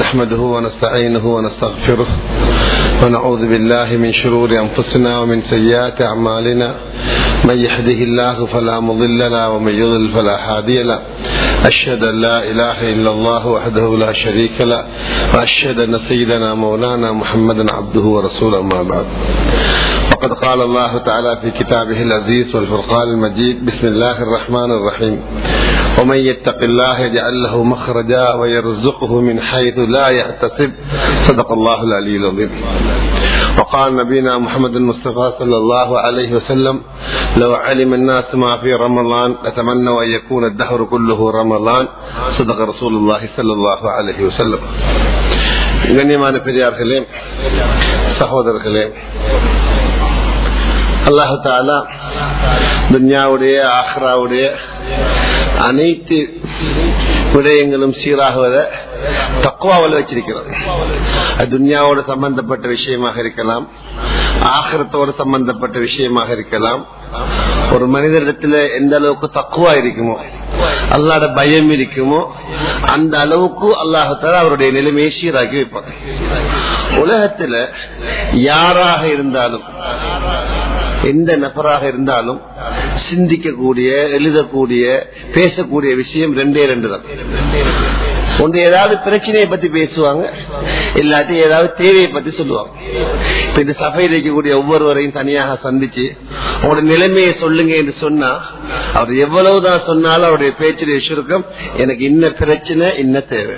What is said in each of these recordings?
نحمده ونستعينه ونستغفره ونعوذ بالله من شرور أنفسنا ومن سيئات أعمالنا من يهده الله فلا مضل له ومن يضلل فلا هادي له أشهد أن لا إله إلا الله وحده لا شريك له وأشهد أن سيدنا مولانا محمدا عبده ورسوله ما بعد وقد قال الله تعالى في كتابه العزيز والفرقان المجيد بسم الله الرحمن الرحيم ومن يتق الله يجعل له مخرجا ويرزقه من حيث لا يحتسب صدق الله العلي العظيم وقال نبينا محمد المصطفى صلى الله عليه وسلم لو علم الناس ما في رمضان لتمنوا أن يكون الدهر كله رمضان صدق رسول الله صلى الله عليه وسلم கண்ணியமான பெரியார்களே சகோதரர்களே அல்லாஹு தாலா துன்யாவுடைய ஆஹ்ராவுடைய அனைத்து விடயங்களும் சீராகுவதை தக்குவாவில் வச்சிருக்கிறது அது துன்யாவோட சம்பந்தப்பட்ட விஷயமாக இருக்கலாம் ஆகிரத்தோடு சம்பந்தப்பட்ட விஷயமாக இருக்கலாம் ஒரு மனிதரிடத்துல எந்த அளவுக்கு தக்குவா இருக்குமோ அல்லாட பயம் இருக்குமோ அந்த அளவுக்கு அல்லாஹத்தால அவருடைய நிலைமையை சீராக்கி வைப்பாங்க உலகத்துல யாராக இருந்தாலும் எந்த நபராக இருந்தாலும் சிந்திக்கக்கூடிய எழுதக்கூடிய பேசக்கூடிய விஷயம் ரெண்டே ரெண்டு தான் ஒன்று ஏதாவது பிரச்சனையை பத்தி பேசுவாங்க இல்லாட்டி ஏதாவது தேவையை பத்தி சொல்லுவாங்க இப்ப இந்த சபையில் இருக்கக்கூடிய ஒவ்வொருவரையும் தனியாக சந்திச்சு அவங்களோட நிலைமையை சொல்லுங்க என்று சொன்னா அவர் எவ்வளவுதான் சொன்னாலும் அவருடைய பேச்சுடைய சுருக்கம் எனக்கு இன்ன பிரச்சனை இன்ன தேவை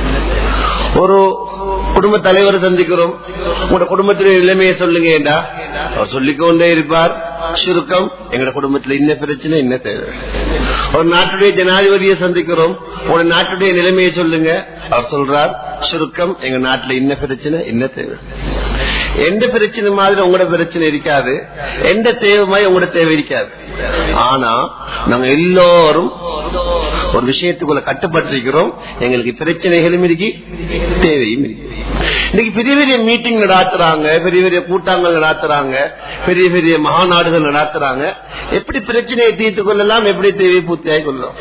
ஒரு குடும்ப தலைவர் சந்திக்கிறோம் உங்களோட குடும்பத்தினுடைய நிலைமையை சொல்லுங்கடா அவர் சொல்லிக்கொண்டே இருப்பார் சுருக்கம் எங்களோட குடும்பத்துல இன்ன பிரச்சனை இன்ன தேவை ஒரு நாட்டுடைய ஜனாதிபதியை சந்திக்கிறோம் உங்களோட நாட்டுடைய நிலைமையை சொல்லுங்க அவர் சொல்றார் சுருக்கம் எங்க நாட்டுல இன்ன பிரச்சனை இன்ன தேவை எந்த பிரச்சனை மாதிரி உங்களோட பிரச்சனை இருக்காது எந்த தேவை மாதிரி உங்களோட தேவை இருக்காது ஆனா நாங்க எல்லோரும் ஒரு விஷயத்துக்குள்ள கட்டுப்பட்டிருக்கிறோம் எங்களுக்கு பிரச்சனைகளும் இருக்கு தேவையும் இருக்கு இன்னைக்கு பெரிய பெரிய மீட்டிங் நடாத்துறாங்க பெரிய பெரிய கூட்டங்கள் நடாத்துறாங்க பெரிய பெரிய மகாநாடுகள் நடாத்துறாங்க எப்படி பிரச்சனையை தீர்த்து கொள்ளலாம் எப்படி தேவையை பூர்த்தியாகி கொள்ளலாம்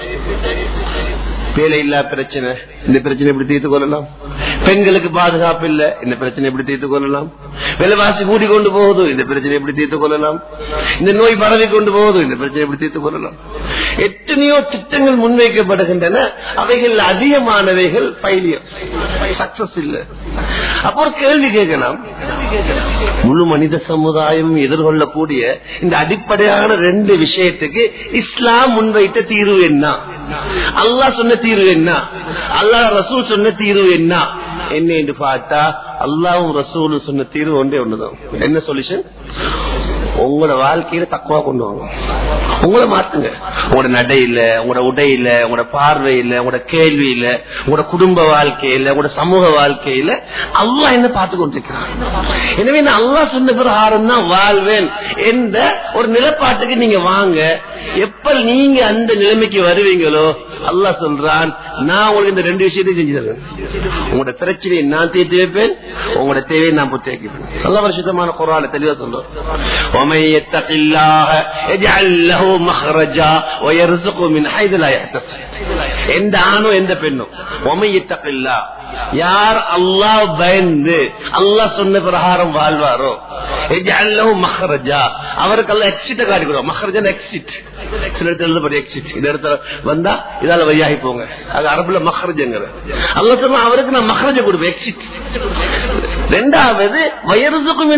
வேலை இல்லா பிரச்சனை இந்த பிரச்சனை எப்படி தீர்த்து கொள்ளலாம் பெண்களுக்கு பாதுகாப்பு இல்ல இந்த பிரச்சனை எப்படி தீர்த்து கொள்ளலாம் விலைவாசி கூடி கொண்டு போகுது இந்த பிரச்சனை எப்படி தீர்த்து கொள்ளலாம் இந்த நோய் பரவி கொண்டு போகுது இந்த பிரச்சனை எப்படி தீர்த்து கொள்ளலாம் எத்தனையோ திட்டங்கள் முன்வைக்கப்படுகின்றன அவைகள் அதிகமானவைகள் பைலியம் சக்சஸ் இல்ல அப்போ ஒரு கேள்வி கேட்கலாம் முழு மனித சமுதாயம் எதிர்கொள்ளக்கூடிய இந்த அடிப்படையான ரெண்டு விஷயத்துக்கு இஸ்லாம் முன்வைத்த தீர்வு என்ன அல்லாஹ் சொன்ன தீர்வு என்ன அல்லாஹ் ரசூல் சொன்ன தீர்வு என்ன என்ன என்று பார்த்தா அல்லாவும் ரசூலும் சொன்ன தீர்வு ஒன்றே ஒண்ணுதான் என்ன சொல்யூஷன் உங்களோட வாழ்க்கையில தக்குவா கொண்டு வாங்க உங்களை மாத்துங்க உங்களோட நடை இல்ல உங்களோட உடை இல்ல உங்களோட பார்வை இல்ல உங்களோட கேள்வி இல்ல உங்களோட குடும்ப வாழ்க்கை இல்ல உங்களோட சமூக வாழ்க்கையில அல்லா என்ன பார்த்து கொண்டிருக்கிறான் எனவே நான் அல்லா சொன்ன பிரகாரம் தான் வாழ்வேன் என்ற ஒரு நிலப்பாட்டுக்கு நீங்க வாங்க எப்ப நீங்க அந்த நிலைமைக்கு வருவீங்களோ அல்லா சொல்றான் நான் உங்களுக்கு இந்த ரெண்டு விஷயத்தையும் செஞ்சு தருவேன் உங்களோட பிரச்சனையை நான் தீர்த்து வைப்பேன் உங்களோட தேவையை நான் புத்தி வைப்பேன் நல்ல வருஷத்தமான குரால தெளிவா சொல்றோம் ومن يتق الله يجعل له مخرجا ويرزقه من حيث لا يحتسب எந்த ஆணோ எந்த பெண்ணோ ஒமையித்தகில்லா யார் அல்லாஹ் பயந்து அல்லாஹ் சொன்ன பிரகாரம் வாழ்வாரோ மஹரஜா அவருக்கு அல்ல எக்ஸிட்ட காட்டிக்கிறோம் மஹரஜன் எக்ஸிட் சில இடத்துல எழுதப்படி எக்ஸிட் இந்த இடத்துல வந்தா இதால வழியாகி போங்க அது அரபுல மஹரஜங்கிற அல்ல சொன்னா அவருக்கு நான் மஹரஜ கொடுப்பேன் எக்ஸிட் ரெண்டாவது வயருக்கும்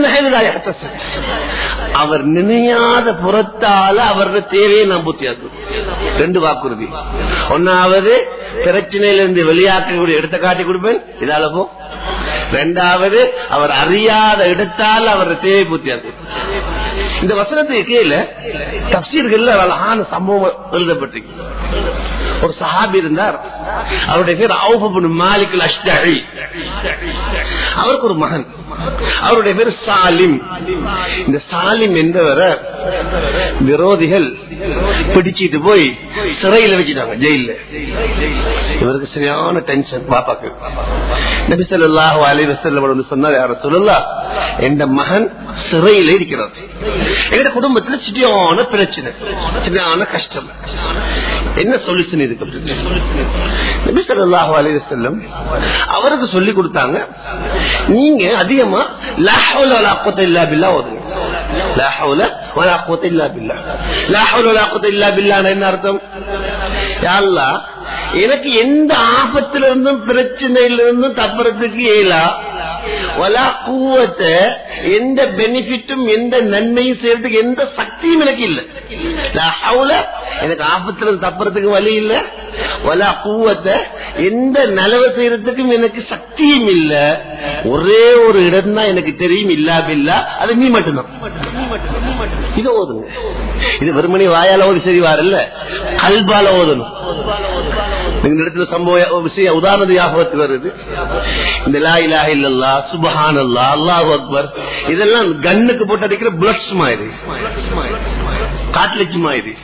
அவர் நினையாத புறத்தால அவரது தேவையை நான் புத்தியாக்கும் ரெண்டு வாக்குறுதி ஒன்னாவது பிரச்சனையிலிருந்து வெளியாக்கக்கூடிய இடத்தை காட்டி கொடுப்பேன் இதால போ ரெண்டாவது அவர் அறியாத இடத்தால் அவர் தேவை பூர்த்தியாக்கும் இந்த வசனத்துக்கு கீழே தப்சீர்கள் அழகான சம்பவம் எழுதப்பட்டிருக்கு ஒரு சஹாபி இருந்தார் அவருடைய பேர் அவுபு மாலிக் அஷ்டழி அவருக்கு ஒரு மகன் அவருடைய பேர் சாலிம் இந்த சாலிம் என்பவரை விரோதிகள் பிடிச்சிட்டு போய் சிறையில் வச்சுட்டாங்க ஜெயில இவருக்கு சரியான டென்ஷன் பாப்பாக்கு நபி சொல்லாஹு அலி வசல்லம் சொன்னார் யார சொல்லலா எந்த மகன் சிறையில் இருக்கிறார் எங்க குடும்பத்துல சிட்டியான பிரச்சனை சிட்டியான கஷ்டம் என்ன சொல்யூஷன் இதுக்கு நபி ஸல்லல்லாஹு அலைஹி வஸல்லம் அவருக்கு சொல்லி கொடுத்தாங்க நீங்க அதிகமா லா ஹவுல வலா குவத்த இல்லா பில்லாஹ் ஓதுங்க லா ஹவுல வலா குவத்த இல்லா பில்லாஹ் லா ஹவுல வலா குவத்த இல்லா பில்லாஹ் என்ன அர்த்தம் யா அல்லாஹ் எனக்கு எந்த ஆபத்துல இருந்தும் பிரச்சனையில இருந்தும் தப்புறதுக்கு இயலா வலா கூவத்த எந்த பெனிஃபிட்டும் எந்த நன்மையும் செய்யறதுக்கு எந்த சக்தியும் எனக்கு இல்ல லா ஹவுல எனக்கு ஆபத்துல இருந்து தப்புறதுக்கு வழி இல்ல வலா கூவத்த எந்த நலவு செய்யறதுக்கும் எனக்கு சக்தியும் இல்ல ஒரே ஒரு இடம் தான் எனக்கு தெரியும் இல்லா பில்லா அது நீ மட்டும்தான் இது ஓதுங்க இது வெறுமனே வாயால ஓதி சரி வாரல்ல கல்பால ஓதணும் இந்த இடத்துல சம்பவ விஷயம் உதாரண ஞாபகத்துக்கு வருது இந்த லா இலாஹ இல்லல்லா சுபஹான் அல்லா அல்லாஹு அக்பர் இதெல்லாம் கண்ணுக்கு போட்டு அடிக்கிற பிளட்ஸ் மாதிரி காட்லட்சி மாதிரி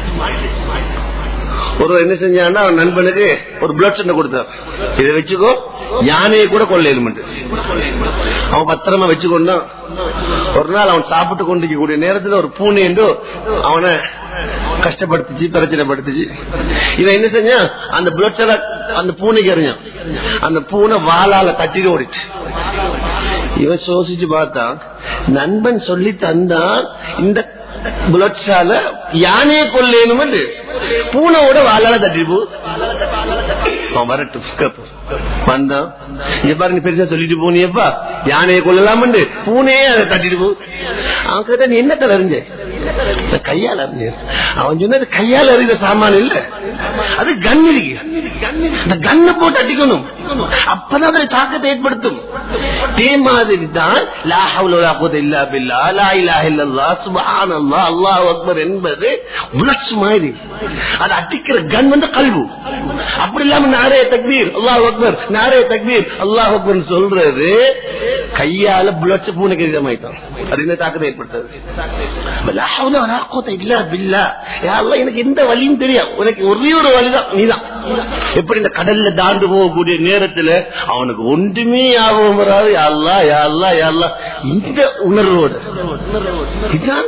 ஒரு என்ன செஞ்சான்னா அவன் நண்பனுக்கு ஒரு பிளட் சண்டை கொடுத்தார் இதை வச்சுக்கோ யானையை கூட கொள்ளையிலும் அவன் பத்திரமா வச்சுக்கொண்டான் ஒரு நாள் அவன் சாப்பிட்டு கொண்டிருக்கக்கூடிய நேரத்துல ஒரு பூனை என்று அவனை கஷ்டப்படுத்துச்சு பிரச்சனைப்படுத்துச்சு இவன் என்ன செஞ்சான் அந்த பிளட் அந்த பூனைக்கு எறிஞ்சான் அந்த பூனை வாளால தட்டிட்டு ஓடிச்சு இவன் சோசிச்சு பார்த்தான் நண்பன் சொல்லி தந்தான் இந்த புலட்சால யானையை கொள்ளேனும் பூனையோட வாழால தட்டிட்டு போ அவன் வரட்டும் வந்தான் இங்க பாரு நீ பெருசா சொல்லிட்டு போனியப்பா யானையை கொள்ளலாம் பூனையே அதை தட்டிட்டு போ அவன் கேட்ட நீ என்ன அறிஞ்ச கையால் அறிஞ்ச அவன் சொன்னது கையால் அறிந்த சாமான் இல்ல அது கன் இருக்கு அந்த கண்ணை போட்டு அடிக்கணும் அப்பதான் அதை தாக்கத்தை ஏற்படுத்தும் இதே மாதிரி தான் லா ஹவுல இல்லா பில்லா லா இலாஹ இல்லல்லா சுப்ஹான் அல்லாஹ் அல்லாஹ் அக்பர் என்பது உணர்ச்சி மாதிரி அது அடிக்கிற கன் வந்து கல்வு அப்படி இல்லாம நாரே தக்பீர் அல்லாஹ் அக்பர் நாரே தக்பீர் அல்லாஹ் அக்பர் சொல்றது கையால புலட்ச பூனைக்கு இதமாயிட்டான் அது இந்த தாக்கத்தை ஏற்படுத்தது லா ஹவுல வலா குவத்த இல்லா பில்லா யா அல்லாஹ் எனக்கு எந்த வழியும் தெரியும் உனக்கு ஒரே ஒரு வழிதான் நீதான் எப்படி இந்த கடல்ல தாண்டு போகக்கூடிய நேரத்துல அவனுக்கு ஒன்றுமே ஞாபகம் வராது யாழ்லா யாழ்லா யாழ்லா இந்த உணர்வோடு இதுதான்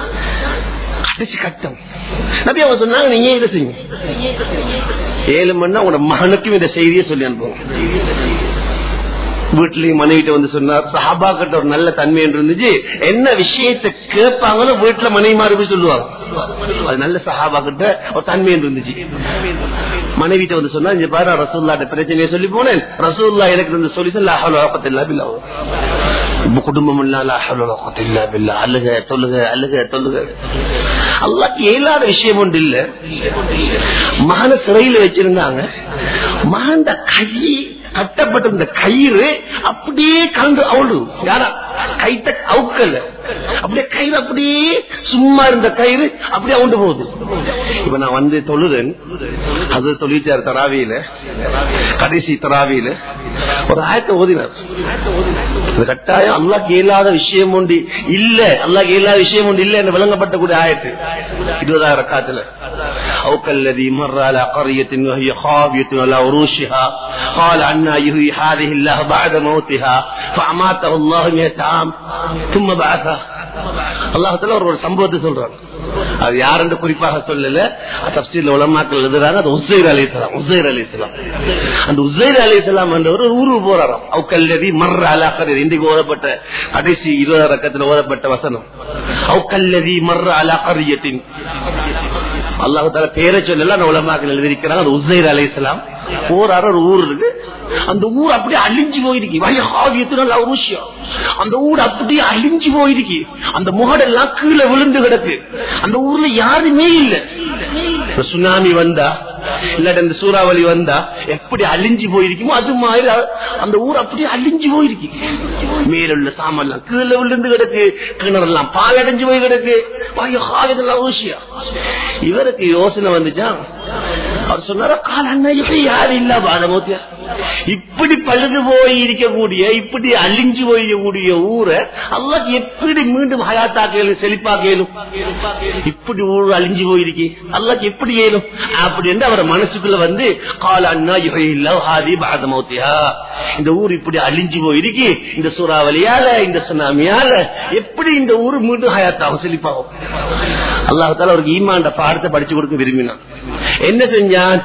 கடைசி கட்டம் நபி அவங்க சொன்னாங்க நீங்க இதை செய்யுங்க ஏழு மணி உங்களோட மகனுக்கும் இந்த செய்தியை சொல்லி அனுப்புவோம் வீட்லயும் மனைவிட்ட வந்து சொன்னார் சஹாபா கிட்ட ஒரு நல்ல தன்மை இருந்துச்சு என்ன விஷயத்தை கேட்பாங்களோ வீட்டுல மனைவி மாறி போய் சொல்லுவாங்க அது நல்ல சஹாபா கிட்ட ஒரு தன்மை இருந்துச்சு மனைவிட்ட வந்து சொன்னா இங்க பாரு ரசூல்லாட்ட பிரச்சனையை சொல்லி போனேன் ரசூல்லா எனக்கு இந்த சொல்லி இல்லா குடும்பம் இல்ல அழுக தொழுக அழுக தொழுக அல்லாக்கு இயலாத விஷயம் ஒன்று இல்ல மகன சிறையில் வச்சிருந்தாங்க மகன் கை கட்டப்பட்டிருந்த கயிறு அப்படியே கலந்து அவளு யாரா கைத்த அவுக்கல அப்படியே கயிறு அப்படியே சும்மா இருந்த கயிறு அப்படியே அவுண்டு போகுது இப்ப நான் வந்து தொழுதன் அது தொழிற்சார் தராவியில கடைசி தராவியில ஒரு ஆயத்தை ஓதினார் கட்டாயம் அல்லாக்கு இயலாத விஷயம் ஒன்று இல்ல அல்லாக்கு இயலாத விஷயம் ஒன்று இல்ல என்று விளங்கப்பட்டக்கூடிய ஆயத்து இருபதாயிரம் காத்துல أوكالذي مر على قرية وهي خاوية على عروشها قال عنا يهوي هذه الله بعد موتها فأماته الله مئة عام ثم بعثه அல்லாஹத்துல ஒரு சம்பவத்தை சொல்றாங்க அது யாருன்னு குறிப்பாக சொல்லல தப்சீல் உலமாக்கள் எழுதுறாங்க அது உசைர் அலி இஸ்லாம் உசைர் அலி இஸ்லாம் அந்த உசைர் அலி இஸ்லாம் என்றவர் ஒரு ஊருக்கு போறாராம் அவுக்கல்லதி மர்ற அலாக்கர் இன்றைக்கு ஓதப்பட்ட கடைசி இருபது ரக்கத்தில் ஓதப்பட்ட வசனம் அவுக்கல்லதி மர்ற அலாக்கரியத்தின் அல்லாஹு தால பேரை சொல்லல அந்த உலமாக்கள் எழுதியிருக்கிறாங்க அது உசைர் அலி இஸ்லாம் போறாரு ஒரு ஊர் இருக்கு அந்த ஊர் அப்படியே அழிஞ்சு போயிருக்கு வயகாவியத்துல ஒரு விஷயம் அந்த ஊர் அப்படியே அழிஞ்சு போயிருக்கு அந்த முகடெல்லாம் கீழே விழுந்து கிடக்கு அந்த ஊர்ல யாருமே இல்ல சுனாமி வந்தா இல்லாட்ட இந்த சூறாவளி வந்தா எப்படி அழிஞ்சு போயிருக்குமோ அது மாதிரி அந்த ஊர் அப்படியே அழிஞ்சு போயிருக்கு மேலுள்ள சாமான் கீழே விழுந்து கிடக்கு கிணறெல்லாம் பால் அடைஞ்சு போய் கிடக்கு விஷயம் இவருக்கு யோசனை வந்துச்சா அவர் சொன்னாரா கால அண்ணா யாரு இல்ல பாதமோத்தியா இப்படி பழுது போய் இருக்கக்கூடிய இப்படி அழிஞ்சு போயக்கூடிய ஊரை அல்லாக்கு எப்படி மீண்டும் ஹயாத்தாக்கலும் செழிப்பாக்கலும் இப்படி ஊர் அழிஞ்சு போயிருக்கு அல்லாக்கு எப்படி ஏலும் அப்படி என்று அவர் மனசுக்குள்ள வந்து கால அண்ணா இல்ல ஹாதி பாதமோத்தியா இந்த ஊர் இப்படி அழிஞ்சு போயிருக்கு இந்த சூறாவளியால இந்த சுனாமியால எப்படி இந்த ஊர் மீண்டும் ஹயாத்தாகும் செழிப்பாகும் அல்லாஹால அவருக்கு ஈமாண்ட பாடத்தை படிச்சு கொடுக்க விரும்பினான் என்ன செஞ்சான்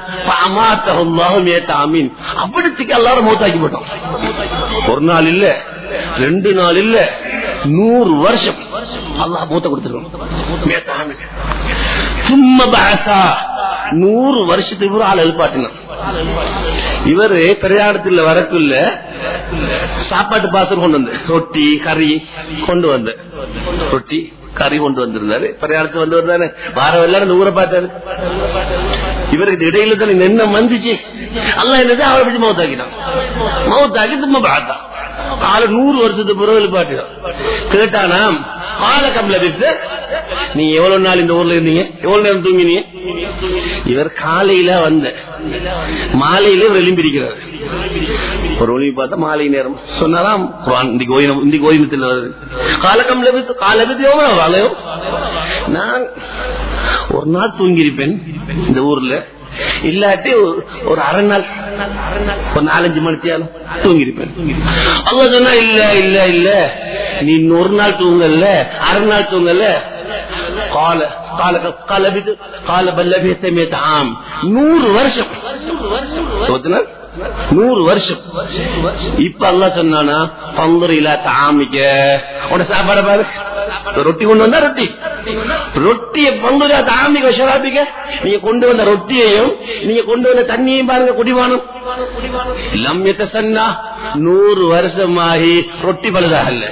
தாமின் அப்படித்துக்கு எல்லாரும் மௌத்தாக்கி போட்டோம் ஒரு நாள் இல்ல ரெண்டு நாள் இல்ல நூறு வருஷம் அல்லாஹ் மூத்த கொடுத்துருக்கோம் சும்மா பாசா நூறு வருஷத்துக்கு ஒரு ஆள் எழுப்பாட்டினான் இவரு பிரயாணத்தில் வரக்குள்ள சாப்பாட்டு பாத்திரம் கொண்டு வந்து ரொட்டி கறி கொண்டு வந்து ரொட்டி கறி கொண்டு வந்திருந்தாரு பிரயாணத்துக்கு வந்து வந்தாரு வாரம் எல்லாரும் ஊரை பார்த்தாரு இவருக்கு இடையில தான் என்ன வந்துச்சு அல்ல என்னது அவரை பற்றி மௌத்தாக்கிட்டான் மௌத்தாக்கி தும்ம பார்த்தான் ஆளு நூறு வருஷத்துக்கு பிறகு பாட்டினான் கேட்டானாம் கால கம்ல நீ எவ்வளவு நாள் இந்த ஊர்ல இருந்தீங்க எவ்வளவு நேரம் தூங்கினீங்க இவர் காலையில வந்த மாலையில இவர் எழும்பியிருக்கிறார் ஒரு ஒளி பார்த்தா மாலை நேரம் சொன்னாராம் குர்ஆன் இந்த கோயிலம் இந்த கோயிலத்தில் வருது காலக்கம் லபித்து காலபித்து எவ்வளவு வாழையோ நான் ஒரு நாள் தூங்கியிருப்பேன் இந்த ஊர்ல இல்லாட்டி ஒரு- ஒரு அரை நாள் ஒரு நாலஞ்சு மணித்தியாலும் தூங்கியிருப்பேன் அல்ல சொன்னா இல்ல இல்ல இல்ல நீ ஒரு நாள் தூங்கல அரை நாள் தூங்கல கால கால கால பித்து கால பல்லபியத்தை ஆம் நூறு வருஷம் எத்தனை நாள்? நூறு வருஷம் இப்ப அல்ல சொன்னானா பங்குரில தாமிக்க உன சாப்பாடு பாரு ரொட்டி கொண்டு வந்தா ரொட்டி ரொட்டியை பங்குரியா தாமிக்க ஷராபிக்க நீங்க கொண்டு வந்த ரொட்டியையும் நீங்க கொண்டு வந்த தண்ணியையும் பாருங்க குடிவானம் லம்யத்தை சன்னா நூறு வருஷமாகி ரொட்டி பழுதாகல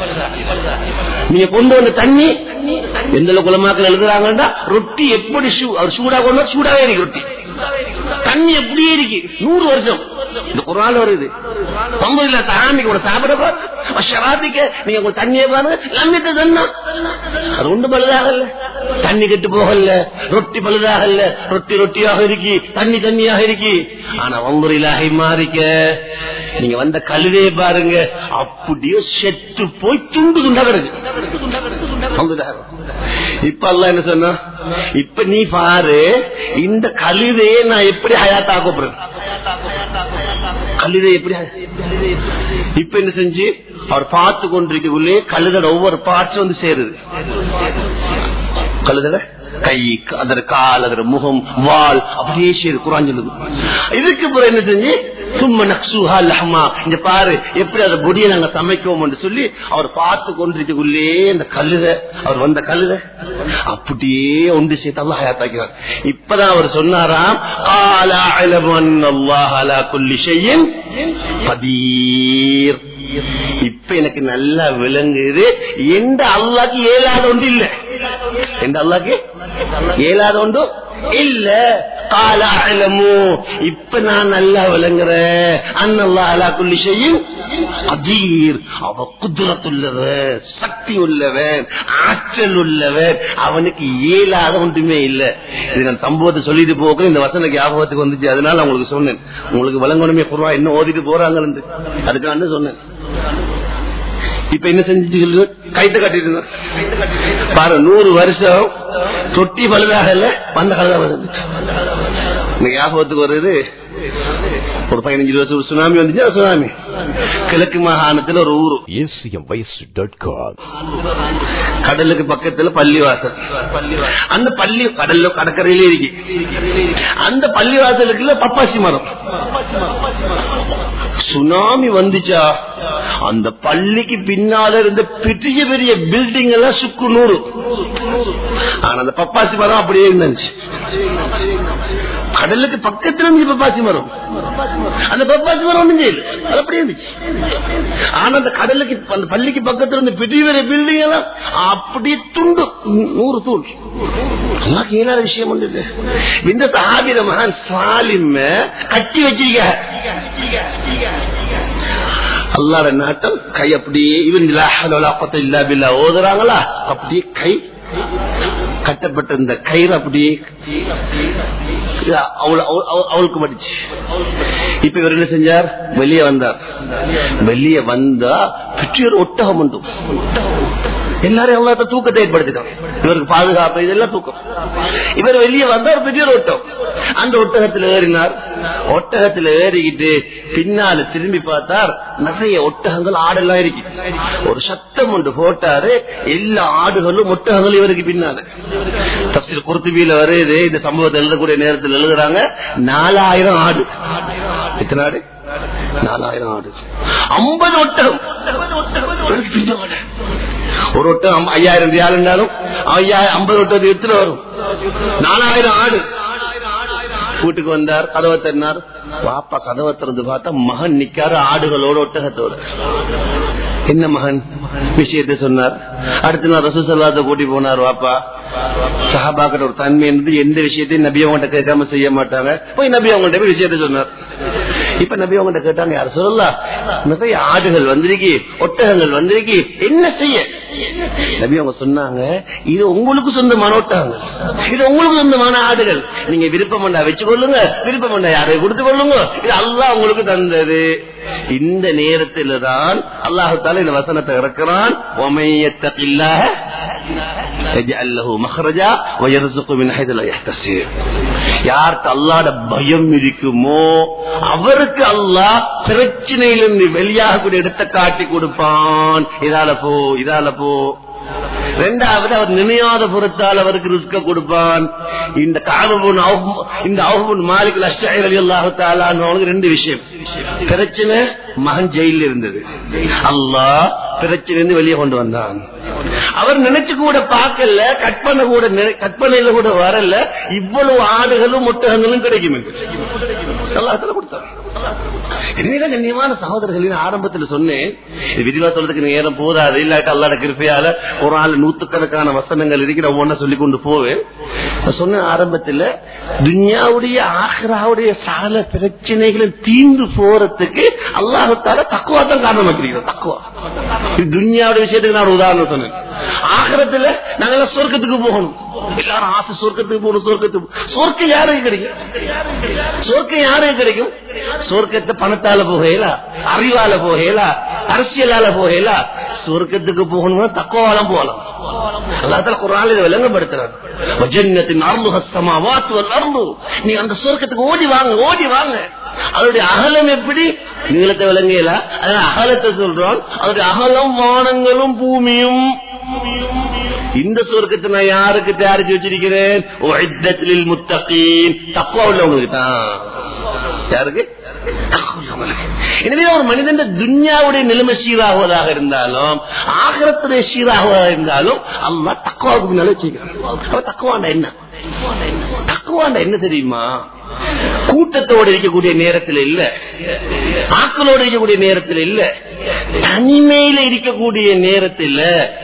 நீங்க கொண்டு வந்த தண்ணி எந்த குலமாக்கள் எழுதுறாங்கன்னா ரொட்டி எப்படி சூ- அவர் சூடா கொண்டு வந்தா சூடாவே இருக்கு ரொட்டி தண்ணி எப்படியே இருக்கு நூறு வருஷம் இந்த குரான் வருது பம்பு இல்ல தாமி கூட சாப்பிட பாருங்க ஷராபிக்க நீங்க உங்க தண்ணியை பாருங்க லம்யத்தை தன்னா அது ஒன்று பழுதாகல தண்ணி கெட்டு போகல ரொட்டி பழுதாகல ரொட்டி ரொட்டியாக இருக்கி தண்ணி தண்ணியாக இருக்கி ஆனா வம்புரிலாகை மாறிக்க நீங்க வந்த கழுதையை பாருங்க அப்படியே செத்து போய் துண்டு துண்டா கிடக்கு பங்குதாரம். இப்ப அல்ல என்ன சொன்னா இப்ப நீ பாரு இந்த கழுதையை நான் எப்படி ஹயாத்தாக்க போறேன் கழுதை எப்படி இப்ப என்ன செஞ்சு அவர் பார்த்து கொண்டிருக்கக்குள்ளே கழுதோட ஒவ்வொரு பார்ட்ஸ் வந்து சேருது கழுதட கை அதோட கால் அதோட முகம் வால் அப்படியே சேரு குரான் சொல்லுது இதுக்கு பிறகு என்ன செஞ்சு சும்மா நக்சுஹா லஹமா இங்க பாரு எப்படி அதை பொடியை நாங்க சமைக்கோம் என்று சொல்லி அவர் பார்த்து கொண்டிருக்கக்குள்ளே அந்த கழுத அவர் வந்த கழுத அப்படியே ஒன்று சேர்த்து அல்லாஹ் ஹயாத்தாக்கிறார் இப்பதான் அவர் சொன்னாராம் قال اعلم ان الله على كل شيء قدير இப்ப எனக்கு நல்லா விளங்குது எந்த அல்லாக்கு ஏலாத ஒன்று இல்ல எந்த அல்லாக்கு ஏலாத ஒன்று இல்ல கால அழமோ இப்ப நான் நல்லா விளங்குறேன் அன்னல்லா அலா குல்லி செய்யும் அதீர் அவ குதிரத்துள்ளவன் சக்தி உள்ளவன் ஆற்றல் உள்ளவன் அவனுக்கு இயலாத ஒன்றுமே இல்ல இது நான் சம்பவத்தை சொல்லிட்டு போக இந்த வசன ஞாபகத்துக்கு வந்துச்சு அதனால உங்களுக்கு சொன்னேன் உங்களுக்கு விளங்கணுமே குருவா இன்னும் ஓதிட்டு போறாங்கன்னு அதுக்காண்டு சொன்னேன் இப்ப என்ன செஞ்சு சொல்லு கைத்த கட்டிட்டு பாரு நூறு வருஷம் தொட்டி பழுதாக இல்ல வந்த கழுதா வந்துச்சு இந்த ஞாபகத்துக்கு வருது ஒரு பதினஞ்சு வருஷம் ஒரு சுனாமி வந்துச்சு அது சுனாமி கிழக்கு மாகாணத்துல ஒரு ஊரு acmvoice.com. கடலுக்கு பக்கத்துல பள்ளிவாசல் அந்த பள்ளி கடல்ல கடற்கரையிலே இருக்கு அந்த பள்ளிவாசலுக்குள்ள பப்பாசி மரம் சுனாமி வந்துச்சா அந்த பள்ளிக்கு பின்னால இருந்த பெரிய பெரிய பில்டிங் எல்லாம் சுக்கு நூறு ஆனா அந்த பப்பாசி மரம் அப்படியே இருந்துச்சு கடலுக்கு பக்கத்துல இருந்துச்சு பப்பாசி மரம் அந்த பப்பாசி மரம் ஒண்ணும் செய்யல அது அப்படியே இருந்துச்சு ஆனா அந்த கடலுக்கு அந்த பள்ளிக்கு பக்கத்துல இருந்த பெரிய பெரிய பில்டிங் எல்லாம் அப்படியே துண்டு நூறு தூள் அல்லாஹ் இயலாத விஷயம் ஒன்று இல்லை. இந்த சஹாபிர மகான் சாலிம் கட்டி வச்சிருக்க அல்லாட நாட்டம் கை அப்படியே இவன் லா ஹவ்ல வலா குவத்த இல்லா பில்லா ஓதுறாங்களா அப்படியே கை கட்டப்பட்ட இந்த கயிறு அப்படியே அவள- அவ- அவ- அவளுக்கு மடிச்சு இப்ப இவர் என்ன செஞ்சார் வெளியே வந்தார் வெளியே வந்தா பெற்றியோர் ஒட்டகம் உண்டு எல்லாரும் எல்லாத்த தூக்கத்தை ஏற்படுத்திட்டோம் இவருக்கு பாதுகாப்பு இதெல்லாம் தூக்கம் இவர் வெளியே வந்தா ஒரு பெரிய ஒரு ஒட்டம் அந்த ஒட்டகத்தில் ஏறினார் ஒட்டகத்தில் ஏறிக்கிட்டு பின்னால திரும்பி பார்த்தார் நிறைய ஒட்டகங்கள் ஆடெல்லாம் இருக்கு ஒரு சத்தம் ஒன்று போட்டாரு எல்லா ஆடுகளும் ஒட்டகங்களும் இவருக்கு பின்னால தப்சீல் குர்த்துபியில வருது இந்த சம்பவத்தை எழுதக்கூடிய நேரத்தில் எழுதுறாங்க நாலாயிரம் ஆடு எத்தனை ஆடு நாலாயிரம் ஆடு ஐம்பது ஒட்டகம் இவருக்கு பின்னால. ஒரு ஒட்டம் ஐயாயிரம் ரியால் இருந்தாலும் ஐயாயிரம் ஐம்பது ஒட்டது எடுத்துட்டு வரும் நாலாயிரம் ஆடு வீட்டுக்கு வந்தார் கதவை திறனார் பாப்பா கதவை திறந்து பார்த்தா மகன் நிக்காரு ஆடுகளோட ஒட்டகத்தோட என்ன மகன் விஷயத்தை சொன்னார் அடுத்த நாள் ரசூ சொல்லாத கூட்டி போனார் வாப்பா சஹாபாக்கிற ஒரு தன்மை இருந்து எந்த விஷயத்தையும் நபி அவங்கள்ட்ட கேட்காம செய்ய மாட்டாங்க போய் நபி அவங்கள்ட்ட போய் விஷயத்த சொன்னார் இப்ப நபி அவங்கள்ட்ட கேட்டாங்க யார் சொல்லலாம் நிறைய ஆடுகள் வந்திருக்கு ஒட்டகங்கள் வந்திருக்கு என்ன செய்ய நபி அவங்க சொன்னாங்க இது உங்களுக்கு சொந்தமான ஒட்டகங்கள் இது உங்களுக்கு சொந்தமான ஆடுகள் நீங்க விருப்பம் பண்ணா வச்சு கொள்ளுங்க விருப்பம் பண்ணா யாரை கொடுத்து கொள்ளுங்க இது அல்லாஹ் உங்களுக்கு தந்தது இந்த நேரத்தில் தான் அல்லாஹு தால இந்த வசனத்தை இறக்கிறான் ஒமையத்தகில்லாஹ يجعل له مخرجا ويرزق من حيث لا يحتسب யாருக்கு அல்லாட பயம் இருக்குமோ அவருக்கு அல்லாஹ் பிரச்சனையிலிருந்து வெளியாகக்கூடிய இடத்தை காட்டி கொடுப்பான் இதால போ இதால போ ரெண்டாவது அவர் நினையாத புறத்தால் அவருக்கு ரிஸ்க கொடுப்பான் இந்த காபுன் இந்த அவுபுன் மாலிக் அஷ்டாயிர் அலி அல்லாஹு அவனுக்கு ரெண்டு விஷயம் பிரச்சனை மகன் ஜெயில இருந்தது அல்லாஹ் பிரச்சனை இருந்து வெளியே கொண்டு வந்தான் அவர் நினைச்சு கூட பார்க்கல கற்பனை கூட நினை- கற்பனையில கூட வரல இவ்வளவு ஆடுகளும் முட்டகங்களும் கிடைக்கும் என்று அல்லாஹ்தால கொடுத்தார் என்னதான் கண்ணியமான சகோதரர்களின் ஆரம்பத்தில் சொன்னேன் இது விரிவா சொல்றதுக்கு நேரம் போதாது இல்லாட்ட அல்லாட கிருப்பையால ஒரு ஆள் நூத்துக்கணக்கான வசனங்கள் இருக்கிற ஒவ்வொன்றை சொல்லி கொண்டு போவேன் நான் சொன்ன ஆரம்பத்தில் துன்யாவுடைய ஆஹ்ராவுடைய சால பிரச்சனைகளை தீர்ந்து போறதுக்கு அல்லாஹத்தால தக்குவா தான் காரணமாக்கிறீங்க தக்குவா இது துன்யாவுடைய விஷயத்துக்கு நான் ஒரு உதாரணம் சொன்னேன் ஆகிரத்துல நாங்க சொர்க்கத்துக்கு போகணும் எல்லாரும் ஆசை சொர்க்கத்துக்கு போகணும் சொர்க்கத்துக்கு சொர்க்கம் யாருக்கு கிடைக்கும் சொர்க்கம் யாருக்கு கிடைக்கும் சொர்க்கத்தை பணத்தால போகல அறிவால போகல அரசியலால போகல சொர்க்கத்துக்கு போகணும்னா தக்குவாலம் போகலாம் அல்லாத்தால குரான் இதை விளங்கப்படுத்துறாரு வஜன்னத்தின் அருளுகஸ்தமா வாத்துவல் அருளு நீ அந்த சொர்க்கத்துக்கு ஓடி வாங்க ஓடி வாங்க அதனுடைய அகலம் எப்படி நீளத்தை விளங்கல அதனால அகலத்தை சொல்றோம் அதனுடைய அகலம் வானங்களும் பூமியும் இந்த சொர்க்கத்தை நான் யாருக்கு தயாரிச்சு வச்சிருக்கிறேன் உஇத்தத்தில் முத்தகீன் தக்குவா உள்ளவங்களுக்கு தான் யாருக்கு எனவே ஒரு மனிதன் துன்யாவுடைய நிலைமை சீராகுவதாக இருந்தாலும் ஆகரத்துடைய சீராகுவதாக இருந்தாலும் அல்லா தக்குவாவுக்கு பின்னால வச்சிருக்கிறான் அவ தக்குவாண்டா என்ன தக்குவாண்டா என்ன தெரியுமா கூட்டத்தோடு இருக்கக்கூடிய நேரத்தில் இல்ல ஆக்களோடு இருக்கக்கூடிய நேரத்தில் இல்ல தனிமையில இருக்கக்கூடிய நேரத்தில்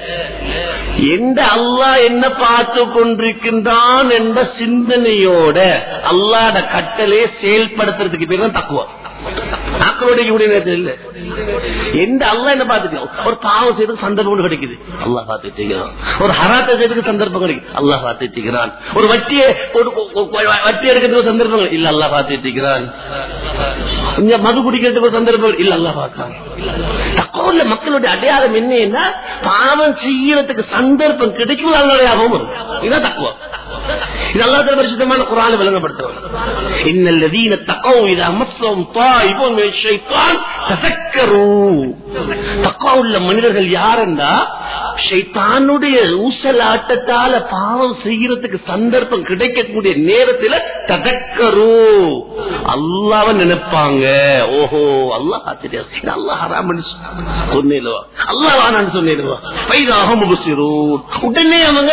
எந்த அல்லாஹ் என்ன பார்த்து கொண்டிருக்கின்றான் என்ற சிந்தனையோட அல்லாட கட்டளையை செயல்படுத்துறதுக்கு பேர் தான் தக்குவா ஆக்களோட இருக்கக்கூடிய நேரத்தில் இல்ல எந்த அல்லா என்ன பார்த்துக்கலாம் ஒரு பாவம் செய்து சந்தர்ப்பம் கிடைக்குது அல்லாஹ் பார்த்துட்டு இருக்கிறான் ஒரு ஹராத்தை செய்யறதுக்கு சந்தர்ப்பம் கிடைக்குது அல்லாஹ் பார்த்துட்டு இருக்கிறான் ஒரு வட்டியை ஒரு ஒரு- ஒரு வட்டி எடுக்கிறதுக்கு சந்தர்ப்பம் இல்ல அல்லாஹ் பார்த்துட்டு இருக்கிறான் கொஞ்சம் மது குடிக்கிறதுக்கு ஒரு சந்தர்ப்பம் இல்ல அல்லாஹ் பார்க்கிறான் தக்கோல்ல மக்களுடைய அடையாளம் என்னன்னா பாவம் செய்யறதுக்கு சந்தர்ப்பம் கிடைக்கும் அல்லாடையாகவும் இருக்கும் இதுதான் தக்குவா இது அல்லாத பரிசுத்தமான குரான விளங்கப்படுத்துறோம் இன்னல்லதீன தக்கோ இதா மஸ்ஸம் தாயிபுன் மின் ஷைத்தான் ததக்கரு தக்கவா உள்ள மனிதர்கள் யாருண்டா ஷைத்தானுடைய ஊசலாட்டத்தால பாவம் செய்யறதுக்கு சந்தர்ப்பம் கிடைக்கக்கூடிய நேரத்துல ததக்கரு அல்லாவ நினைப்பாங்க ஓஹோ அல்லாஹ் தெரியாது இது அல்லாஹ் ஹராமன்னு சொன்னேலுவா அல்லாஹ் வானான்னு சொன்னேலுவா பைதாக முபசிரூன் உடனே அவங்க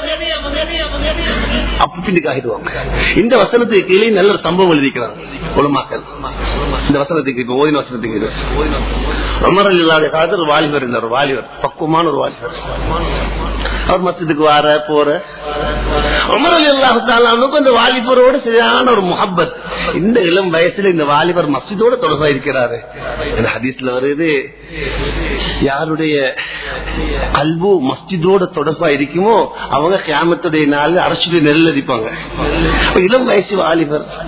அப்ப பின்னுக்கு ஆகிடுவாங்க இந்த வசனத்துக்கு கீழே நல்ல ஒரு சம்பவம் எழுதிக்கிறாங்க உலமாக்கள் இந்த வசனத்துக்கு இப்ப ஓதின வசனத்துக்கு அமர் இல்லாத காலத்தில் ஒரு வாலிபர் இருந்தார் ஒரு வாலிபர் பக்குவமான ஒரு வாலிபர் அவர் மசத்துக்கு வார போற உமர் அலி அல்லாஹாலுக்கு அந்த வாலிபரோட சரியான ஒரு முஹப்பத் இந்த இளம் வயசுல இந்த வாலிபர் மஸ்ஜிதோட தொடர்பா இருக்கிறாரு இந்த ஹதீஸ்ல வருது யாருடைய கல்பு மஸ்ஜிதோட தொடர்பா இருக்குமோ அவங்க கியாமத்துடைய நாள் அரசுடைய நெல் அடிப்பாங்க அப்ப இளம் வயசு வாலிபர்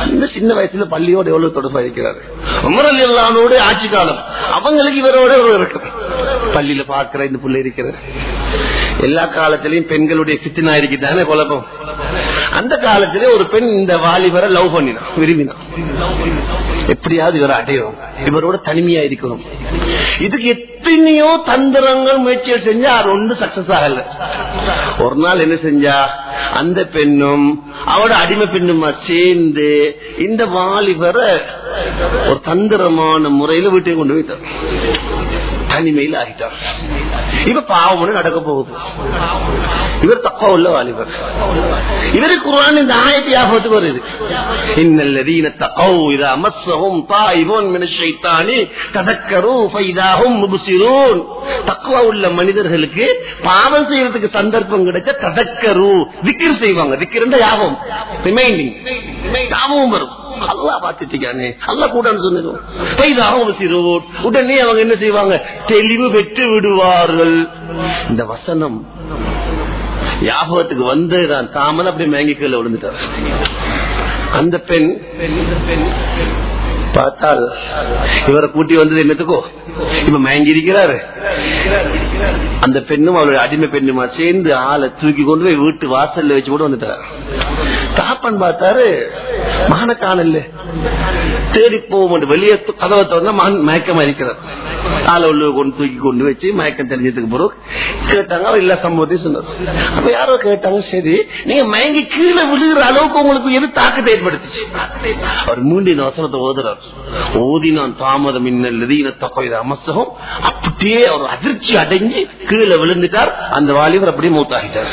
அந்த சின்ன வயசுல பள்ளியோட எவ்வளவு தொடர்பா இருக்கிறாரு உமரல் எல்லாரோட ஆட்சி காலம் அவங்களுக்கு இவரோட ஒரு இருக்கு பள்ளியில பாக்குற இந்த புள்ள இருக்கிறது எல்லா காலத்திலயும் பெண்களுடைய பித்தினா இருக்குதானே குழப்பம் அந்த காலத்திலே ஒரு பெண் இந்த வாலிபரை லவ் பண்ணினான் விரும்பினான் எப்படியாவது இவரை அடையும் இவரோட தனிமையா இருக்கணும் இதுக்கு எத்தனையோ தந்திரங்கள் முயற்சிகள் செஞ்சா அது ஒன்றும் சக்சஸ் ஆகல ஒரு நாள் என்ன செஞ்சா அந்த பெண்ணும் அவட அடிமை பெண்ணுமா சேர்ந்து இந்த வாலிபரை ஒரு தந்திரமான முறையில வீட்டுக்கு கொண்டு போயிட்டார் தனிமையில் ஆகிட்டார் இப்ப பாவம் நடக்க போகுது இவர் தப்பா உள்ள வாலிபர் இவருக்கு குரான் இந்த ஆயத்தை ஞாபகத்துக்கு வருது இன்னல்லதீன தகௌ இதா மஸ்ஸஹும் தாயிபுன் மின ஷைத்தானி ததக்கரு ஃபைதாஹும் முப்சிரூன் தக்வா உள்ள மனிதர்களுக்கு பாவம் செய்யறதுக்கு சந்தர்ப்பம் கிடைச்ச ததக்கரு விக்கிர் செய்வாங்க விக்கிரண்ட யாபம் ரிமைண்டிங் ஞாபகம் வரும் அல்லா பாத்துட்டானே அல்லா கூட்டான்னு சொன்னதும் பைதாகவும் சிறுவோர் உடனே அவங்க என்ன செய்வாங்க தெளிவு பெற்று விடுவார்கள் இந்த வசனம் ஞாபகத்துக்கு வந்து நான் தாமன் அப்படி மேங்கி கீழே விழுந்துட்டார் அந்த பெண் பார்த்தால் இவரை கூட்டி வந்தது என்னத்துக்கோ இப்ப மயங்கி இருக்கிறாரு அந்த பெண்ணும் அவளுடைய அடிமை பெண்ணுமா சேர்ந்து ஆளை தூக்கி கொண்டு போய் வீட்டு வாசல்ல வச்சு கூட வந்துட்டார் தாப்பன் பார்த்தாரு மகனை காணல தேடி போவோம் வெளியே கதவை திறந்தா மகன் மயக்கமா இருக்கிறார் ஆளை உள்ள கொண்டு தூக்கி கொண்டு வச்சு மயக்கம் தெரிஞ்சதுக்கு பிறகு கேட்டாங்க அவர் எல்லா சம்பவத்தையும் சொன்னார் அப்ப யாரோ கேட்டாங்க சரி நீங்க மயங்கி கீழே விழுகிற அளவுக்கு உங்களுக்கு எது தாக்கத்தை ஏற்படுத்துச்சு அவர் மீண்டும் வசனத்தை ஓதுறார் ஓதினான் தாமதம் இன்னல்லதீன தப்பைத அமசகம் அப்படியே அவர் அதிர்ச்சி அடைஞ்சு கீழே விழுந்துட்டார் அந்த வாலிபர் அப்படியே மூத்தாகிட்டார்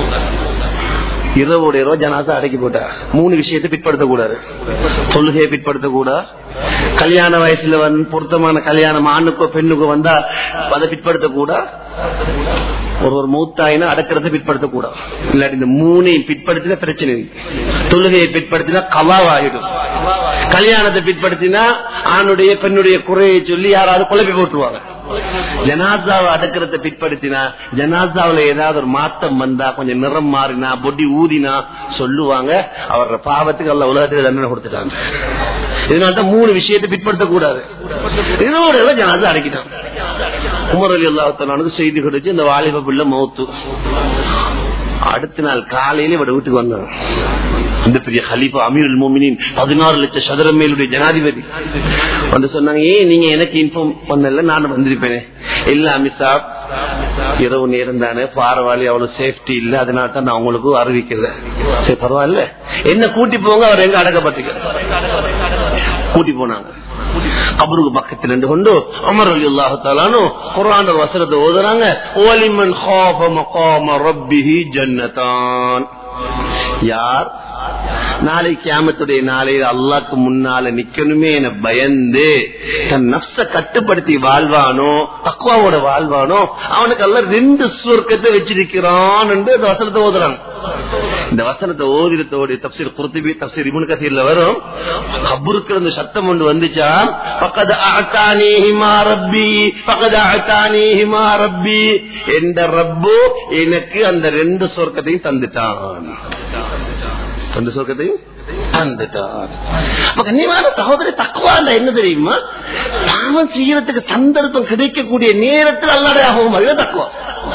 இரவோட இரவு ஜனாசா அடக்கி போட்டார் மூணு விஷயத்தை பிற்படுத்த கூடாது தொழுகையை பிற்படுத்த கூடாது கல்யாண வயசுல வந்து பொருத்தமான கல்யாணம் ஆணுக்கோ பெண்ணுக்கோ வந்தா அதை பிற்படுத்த கூட ஒரு ஒரு மூத்தாயினா அடக்கிறத பிற்படுத்த கூடாது இல்லாட்டி இந்த மூணையும் பிற்படுத்தினா பிரச்சனை தொழுகையை பிற்படுத்தினா கவாவாயிடும் கல்யாணத்தை பிற்படுத்தினா ஆணுடைய பெண்ணுடைய குறையை சொல்லி யாராவது குழப்பி போட்டுருவாங்க ஜனாசாவை அடக்கிறத பிற்படுத்தினா ஜனாசாவில ஏதாவது ஒரு மாற்றம் வந்தா கொஞ்சம் நிறம் மாறினா பொடி ஊதினா சொல்லுவாங்க அவரோட பாவத்துக்கு அல்ல உலகத்துக்கு தண்டனை கொடுத்துட்டாங்க இதனால்தான் மூணு விஷயத்தை பிற்படுத்த கூடாது இதோட ஜனாசா அடக்கிட்டான் உமர் அலி அல்லாத்தனானுக்கு செய்தி கிடைச்சு இந்த வாலிப பிள்ளை மௌத்து அடுத்த நாள் காலையில இவட வீட்டுக்கு வந்தாங்க இந்த பெரிய ஹலீஃபா அமீர் மோமினின் பதினாறு லட்சம் சதுரம் மேலுடைய ஜனாதிபதி வந்து சொன்னாங்க ஏன் நீங்க எனக்கு இன்ஃபார்ம் பண்ணல நானும் வந்திருப்பேனே இல்ல அமித்ஷா இரவு நேரம் தானே பாரவாளி அவ்வளவு சேஃப்டி இல்ல அதனால தான் நான் உங்களுக்கு அறிவிக்கல சரி பரவாயில்ல என்ன கூட்டி போங்க அவர் எங்க அடக்கப்பட்டுக்க கூட்டி போனாங்க கபருக்கு பக்கத்தில் நின்று கொண்டு அமர் அலி அல்லாஹாலும் குரான் வசனத்தை ஓதுறாங்க ஓலிமன் ரப்பிஹி ஜன்னதான் யார் நாளை கியாமத்துடைய நாளையில் அல்லாக்கு முன்னால நிக்கணுமே என பயந்து தன் நப்ச கட்டுப்படுத்தி வாழ்வானோ தக்குவாவோட வாழ்வானோ அவனுக்கு எல்லாம் ரெண்டு சுவர்க்கத்தை வச்சிருக்கிறான் என்று அந்த வசனத்தை ஓதுறாங்க இந்த வசனத்தை ஓதிரத்தோடைய தப்சீர் குருத்துபி தப்சீர் இபுன் கசீர்ல வரும் கபருக்கு அந்த சத்தம் ஒன்று வந்துச்சா பக்கத்து அத்தானி ஹிமா ரப்பி பக்கத்து அத்தானி ஹிமா ரப்பி என்ற ரப்பு எனக்கு அந்த ரெண்டு சொர்க்கத்தையும் தந்துட்டான் அந்த சொர்க்கத்தையும் தந்துட்டார் கண்ணியமான சகோதரி தக்குவா என்ன தெரியுமா பாவம் செய்யறதுக்கு சந்தர்ப்பம் கிடைக்கக்கூடிய நேரத்தில் அல்லாடையாகவும் அதுதான் தக்குவா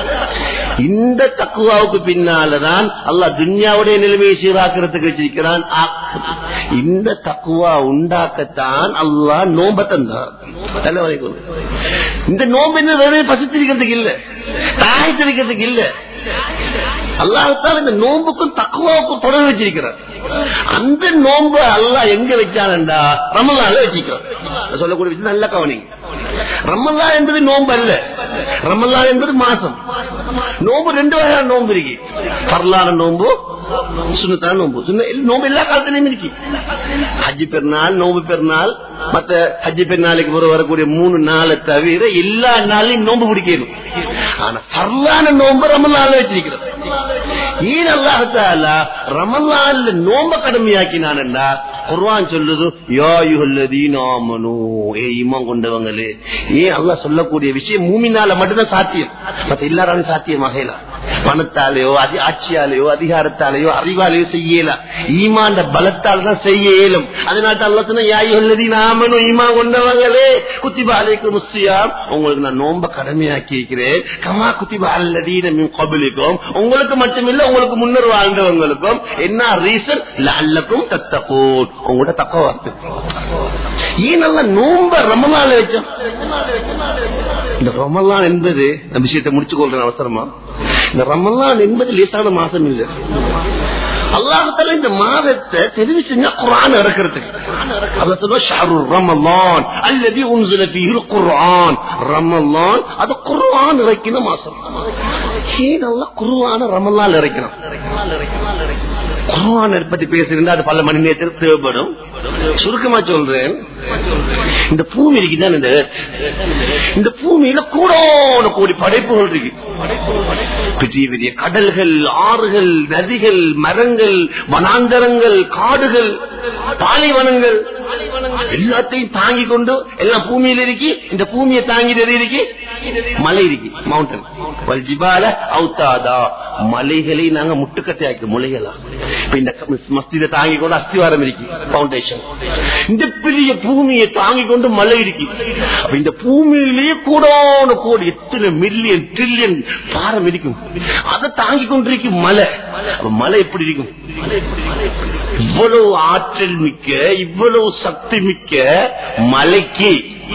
இந்த தக்குவாவுக்கு பின்னாலதான் அல்லா துன்யாவுடைய நிலைமையை சீராக்கிறதுக்கு வச்சிருக்கிறான் இந்த தக்குவா உண்டாக்கத்தான் அல்லா நோம்ப தந்தான் தலைவரைக்கும் இந்த நோம்பு என்ன பசித்திருக்கிறதுக்கு இல்ல தாய்த்திருக்கிறதுக்கு இல்ல அல்லாஹால இந்த நோம்புக்கும் தக்குவாவுக்கும் தொடர்பு வச்சிருக்கிறார் அந்த நோம்பு அல்லா எங்க வச்சான்டா ரமலான்ல வச்சிருக்கிறார் சொல்லக்கூடிய விஷயம் நல்ல கவனிங்க ரமல்லா என்பது நோம்பு அல்ல ரமல்லா என்பது மாசம் நோம்பு ரெண்டு வகையான நோம்பு இருக்கு பரலான நோம்பு சுண்ணத்தான நோம்பு நோம்பு எல்லா காலத்திலயும் இருக்கு ஹஜ்ஜி பெருநாள் நோம்பு பெருநாள் மத்த ஹஜ்ஜி பெருநாளைக்கு பிறகு வரக்கூடிய மூணு நாளை தவிர எல்லா நாளையும் நோம்பு பிடிக்கணும் ஆனா பரலான நோம்பு ரமல்லால வச்சிருக்கிறது ஏன் அல்லாஹால ரமல்லான்ல நோம்ப கடமையாக்கினான்டா குர்வான் சொல்லுது யாயுகல்லதீனாமனோ ஏ இமாம் கொண்டவங்களே ஏன் அல்லா சொல்லக்கூடிய விஷயம் மூமினால மட்டும்தான் சாத்தியம் மத்த எல்லாராலும் சாத்தியமாக பணத்தாலேயோ அதி ஆட்சியாலேயோ அதிகாரத்தாலேயோ அறிவாலேயோ செய்யல ஈமாண்ட பலத்தால் தான் செய்ய இயலும் அதனால தான் அல்லா சொன்ன யாயுள்ளதி நாமனும் ஈமா கொண்டவங்களே குத்திபா அலைக்கு முஸ்தியாம் உங்களுக்கு நான் நோம்ப கடமையாக்கி இருக்கிறேன் கமா குத்திபா அல்லதீன மின் கபலிக்கும் உங்களுக்கு மட்டுமில்ல உங்களுக்கு முன்னர் வாழ்ந்தவங்களுக்கும் என்ன ரீசன் அல்லக்கும் தத்தகோன் உங்களோட தக்க வார்த்தை ஏன் நல்லா நோம்ப ரமலால வச்சோம் இந்த ரமலான் என்பது நான் விஷயத்தை முடிச்சு கொள்றேன் அவசரமா இந்த ரமலான் என்பது லேசான மாசம் இல்லை அல்லாஹால இந்த மாதத்தை தெரிவு செஞ்சா குரான் இறக்கிறதுக்கு அத சொல்ல ஷாரு ரமலான் அல்லது உன்சில ஃபீஹில் குர்ஆன் ரமலான் அது குர்ஆன் இறக்கின மாசம் ஏன் நல்லா குர்ஆன ரமலான் இறக்கணும் குர்ஆன் பத்தி பேசியிருந்தா அது பல மணி நேரத்தில் தேவைப்படும் சுருக்கமா சொல்றேன் இந்த பூமி இருக்குதான் இந்த earth. இந்த பூமியில கூடோன கோடி படைப்புகள் இருக்கு பெரிய பெரிய கடல்கள் ஆறுகள் நதிகள் மரங்கள் வனாந்தரங்கள் காடுகள் பாலைவனங்கள் எல்லாத்தையும் தாங்கி கொண்டு எல்லாம் பூமியில இருக்கு இந்த பூமியை தாங்கி எது இருக்கு மலை இருக்கு மவுண்டன் வல்ஜிபால அவுத்தாதா மலைகளை நாங்க முட்டுக்கட்டையாக்கி முளைகளா இப்ப இந்த மஸ்தித தாங்கி கொண்டு அஸ்திவாரம் இருக்கு பவுண்டேஷன் இந்த பெரிய பூமியை தாங்கி கொண்டு மலை இருக்கு அப்ப இந்த பூமியிலேயே கூடான கோடி எத்தனை மில்லியன் ட்ரில்லியன் பாரம் இருக்கும் அதை தாங்கி கொண்டிருக்கும் மலை அப்ப மலை எப்படி இருக்கும் இவ்வளவு ஆற்றல் மிக்க இவ்வளவு சக்தி மிக்க மலைக்கு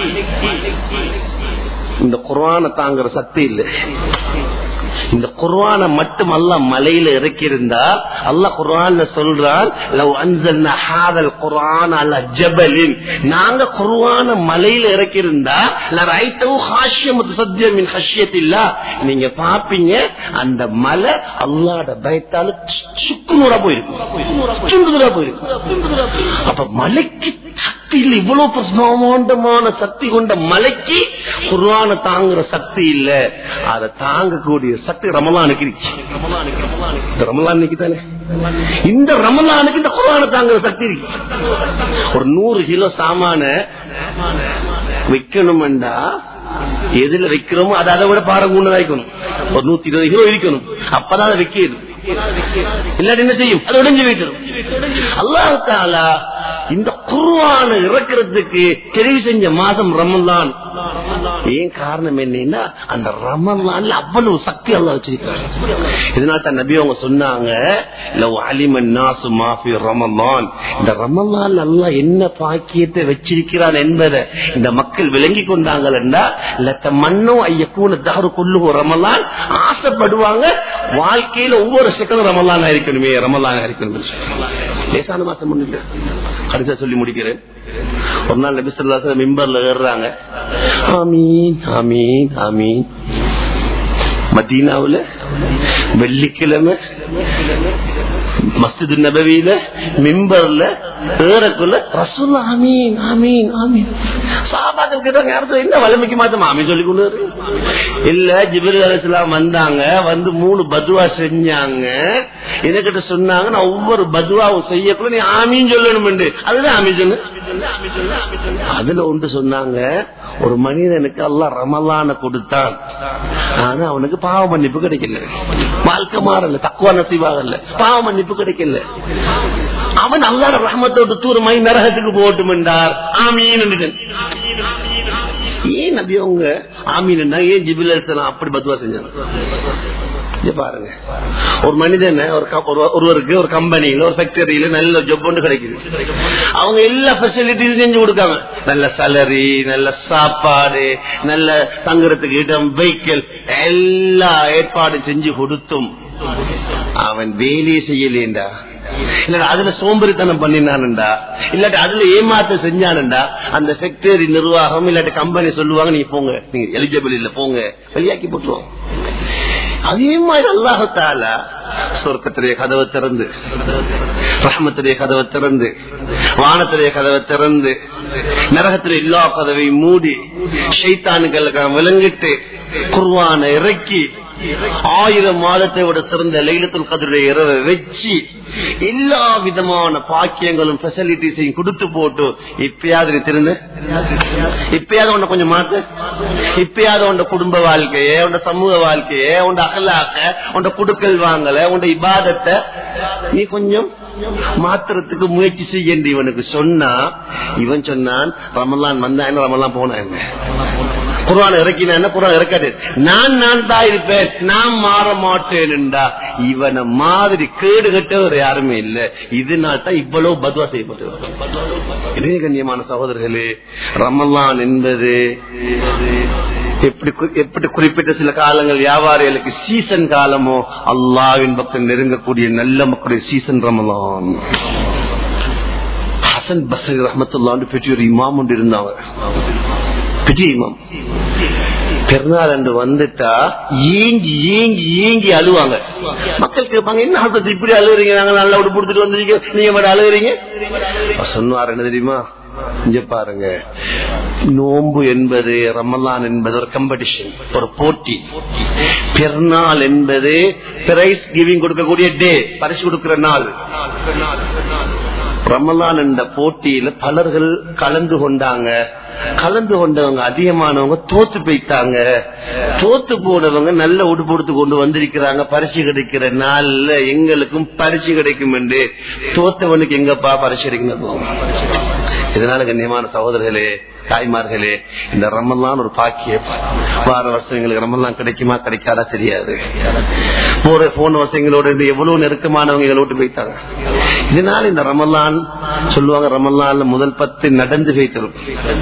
இந்த குர்ஆனை தாங்குற சக்தி இல்லை இந்த குர்ஆனை மட்டும் அல்ல மலையில இறக்கியிருந்தா அல்லாஹ் குர்ஆன்ல சொல்றான் லவ் அன்சல்னா ஹாதல் குர்ஆன் அல ஜபலின் நாங்க குர்ஆன மலையில இறக்கியிருந்தா லரைத்தவு ஹாஷ்யம் முத்தசத்தியம் மின் ஹஷ்யத்தில்லா நீங்க பாப்பீங்க அந்த மலை அல்லாஹ்ட பயத்தால சுக்குநூறா போயிருக்கும் சுண்டுதலா போயிருக்கும் அப்ப மலைக்கு சக்தி இல்லை இவ்வளவு பிரமாண்டமான சக்தி கொண்ட மலைக்கு குர்ஆன தாங்குற சக்தி இல்ல அதை தாங்கக்கூடிய சக்தி ரமலானுக்கு இருக்கு இந்த ரமலானுக்கு தானே இந்த ரமலானுக்கு இந்த குர்ஆன தாங்குற சக்தி இருக்கு ஒரு நூறு கிலோ சாமான வைக்கணும்டா எதுல வைக்கிறோமோ அது அதை விட பாரம் கூண்டதா இருக்கணும் ஒரு நூத்தி இருபது கிலோ இருக்கணும் அப்பதான் அதை வைக்கிறது இல்லாட்டி என்ன செய்யும் அது உடஞ்சு வைக்கணும் அல்லாஹ் தாலா இந்த குருவான இறக்கிறதுக்கு தெரிவு செஞ்ச மாதம் ரமலான் ஏன் காரணம் என்னன்னா அந்த ரமலான்ல அவ்வளவு சக்தி அல்லா வச்சிருக்காங்க இதனால தான் நபி அவங்க சொன்னாங்க லவ் அலிமன் நாசு மாஃபி ரமலான் இந்த ரமலான் அல்லா என்ன பாக்கியத்தை வச்சிருக்கிறான் என்பதை இந்த மக்கள் விளங்கி கொண்டாங்கன்னா லத்த மண்ணும் ஐயக்கூன தாரு கொள்ளுவோம் ரமலான் ஆசைப்படுவாங்க வாழ்க்கையில ஒவ்வொரு செகண்டும் ரமலான் இருக்கணுமே ரமலான் இருக்கணும் லேசான மாசம் முன்னிட்டு கடைசியா சொல்லி முடிக்கிறேன் ஒரு நாள் நபி சொல்லா மிம்பர்ல ஏறுறாங்க ஆமீன் ஆமீன் ஆமீன் மதீனாவுல வெள்ளிக்கிழமை மஸ்ஜிது நபவியில மிம்பர்ல ஏறக்குள்ள ரசூல் ஆமீன் ஆமீன் ஆமீன் சாபாக்கள் கேட்டாங்க யாரும் என்ன வலிமைக்கு மாத்தமா ஆமீன் சொல்லி கொண்டு வரு? இல்ல ஜிபிரி அலிஸ்லாம் வந்தாங்க வந்து மூணு பதுவா செஞ்சாங்க எனக்கிட்ட சொன்னாங்க நான் ஒவ்வொரு பதுவாவும் செய்யக்குள்ள நீ ஆமீன் சொல்லணும் அதுதான் ஆமீன் சொல்லு அதுல ஒன்று சொன்னாங்க ஒரு மனிதனுக்கு அல்லாஹ் ரமலான கொடுத்தான் ஆனா அவனுக்கு பாவ மன்னிப்பு கிடைக்கல வாழ்க்கை மாறல தக்குவா நசிவாகல பாவ மன்னிப்பு கிடைக்கல அவன் அல்லாட ரஹமத்தோடு தூரமாய் நரகத்துக்கு போட்டும் என்றார் ஆமீன் என்றுடன். ஏன் நபி அவங்க ஆமீன் ஏன் ஜிபில் அப்படி பத்துவா செஞ்சாங்க இங்க பாருங்க ஒரு மனிதன் ஒரு க- ஒரு- ஒருவருக்கு ஒரு கம்பெனியில ஒரு ஃபேக்டரியில நல்ல ஜப் ஒன்று கிடைக்குது அவங்க எல்லா ஃபெசிலிட்டியும் செஞ்சு கொடுக்காங்க நல்ல salary நல்ல சாப்பாடு நல்ல தங்குறதுக்கு இடம் வெஹிக்கிள் எல்லா ஏற்பாடு செஞ்சு கொடுத்தும் அவன் வேலையை செய்யலேண்டா இல்ல அதுல சோம்பரித்தனம் பண்ணினான்டா இல்லாட்டி அதுல ஏமாத்த செஞ்சானுண்டா அந்த ஃபேக்டரி நிர்வாகம் இல்லாட்டி கம்பெனி சொல்லுவாங்க நீங்க போங்க நீங்க எலிஜிபிள் இல்ல போங்க வெளியாக்கி போட்டுருவோம் அதே மாதிரி அல்லாஹால சொர்க்கத்துடைய கதவை திறந்து ரஹமத்துடைய கதவை திறந்து வானத்துடைய கதவை திறந்து நரகத்துடைய எல்லா கதவையும் மூடி ஷைத்தானுக்களுக்கு விளங்கிட்டு குர்வான இறக்கி ஆயிரம் மாதத்தை விட சிறந்த லைலத்துல் கதிரை இரவை வச்சு எல்லா விதமான பாக்கியங்களும் பெசிலிட்டிஸையும் கொடுத்து போட்டு இப்பயாவது நீ திருந்து இப்பயாவது உன்னை கொஞ்சம் மாத்து இப்பயாவது உன் குடும்ப வாழ்க்கையே உன் சமூக வாழ்க்கையே உன் அகலாக்க உன் குடுக்கல் வாங்கல உன் இபாதத்தை நீ கொஞ்சம் மாத்துறதுக்கு முயற்சி செய்ய இவனுக்கு சொன்னா இவன் சொன்னான் ரமலான் வந்தா என்ன ரமலான் போனா என்ன குரான் இறக்கினா என்ன குரான் இறக்காது நான் நான் தான் இருப்பேன் நான் மாற மாட்டேன் என்றா இவனை மாதிரி கேடு கட்டவர் யாருமே இல்ல இதனால தான் இவ்வளவு பத்வா செய்யப்பட்டது இதே கண்ணியமான சகோதரர்களே ரமலான் என்பது எப்படி கு- எப்படி குறிப்பிட்ட சில காலங்கள் வியாபாரிகளுக்கு சீசன் காலமோ அல்லாவின் பக்கம் நெருங்கக்கூடிய நல்ல மக்களுடைய சீசன் ரமலான் ஹசன் பசரி ரஹமத்துல்லான்னு பெரிய ஒரு இமாம் ஒன்று இருந்தாங்க பெரிய இமாம் பெருநாள் அன்று வந்துட்டா ஏங்கி ஏங்கி ஏங்கி அழுவாங்க மக்கள் கேட்பாங்க என்ன ஹசரத் இப்படி அழுகுறீங்க நாங்க நல்லா உடுப்பு கொடுத்துட்டு வந்தீங்க நீங்க மட்டும் அழுகுறீங்க அவர் சொன்னார் என்ன தெரியுமா இங்க பாருங்க நோன்பு என்பது ரமலான் என்பது ஒரு காம்படிஷன் ஒரு போட்டி பெருநாள் என்பது பிரைஸ் கிவிங் கொடுக்கக்கூடிய டே பரிசு கொடுக்கிற நாள் ரமலான் என்ற போட்டியில பலர்கள் கலந்து கொண்டாங்க கலந்து கொண்டவங்க அதிகமானவங்க தோத்து போயிட்டாங்க தோத்து போனவங்க நல்ல உடுப்பு உடுத்து கொண்டு வந்திருக்கிறாங்க பரிசு கிடைக்கிற நாள்ல எங்களுக்கும் பரிசு கிடைக்கும் என்று தோத்தவனுக்கு எங்கப்பா பரிசு கிடைக்கணும் இதனால கண்ணியமான சகோதரர்களே தாய்மார்களே இந்த ரமலான் ஒரு பாக்கியம் வார வருஷம் எங்களுக்கு ரமலான் கிடைக்குமா கிடைக்காதா தெரியாது போற போன வருஷங்களோட இருந்து எவ்வளவு நெருக்கமானவங்க எங்களை விட்டு போயிட்டாங்க இதனால இந்த ரமலான் சொல்லுவாங்க ரமலான்ல முதல் பத்து நடந்து போய்த்தரும்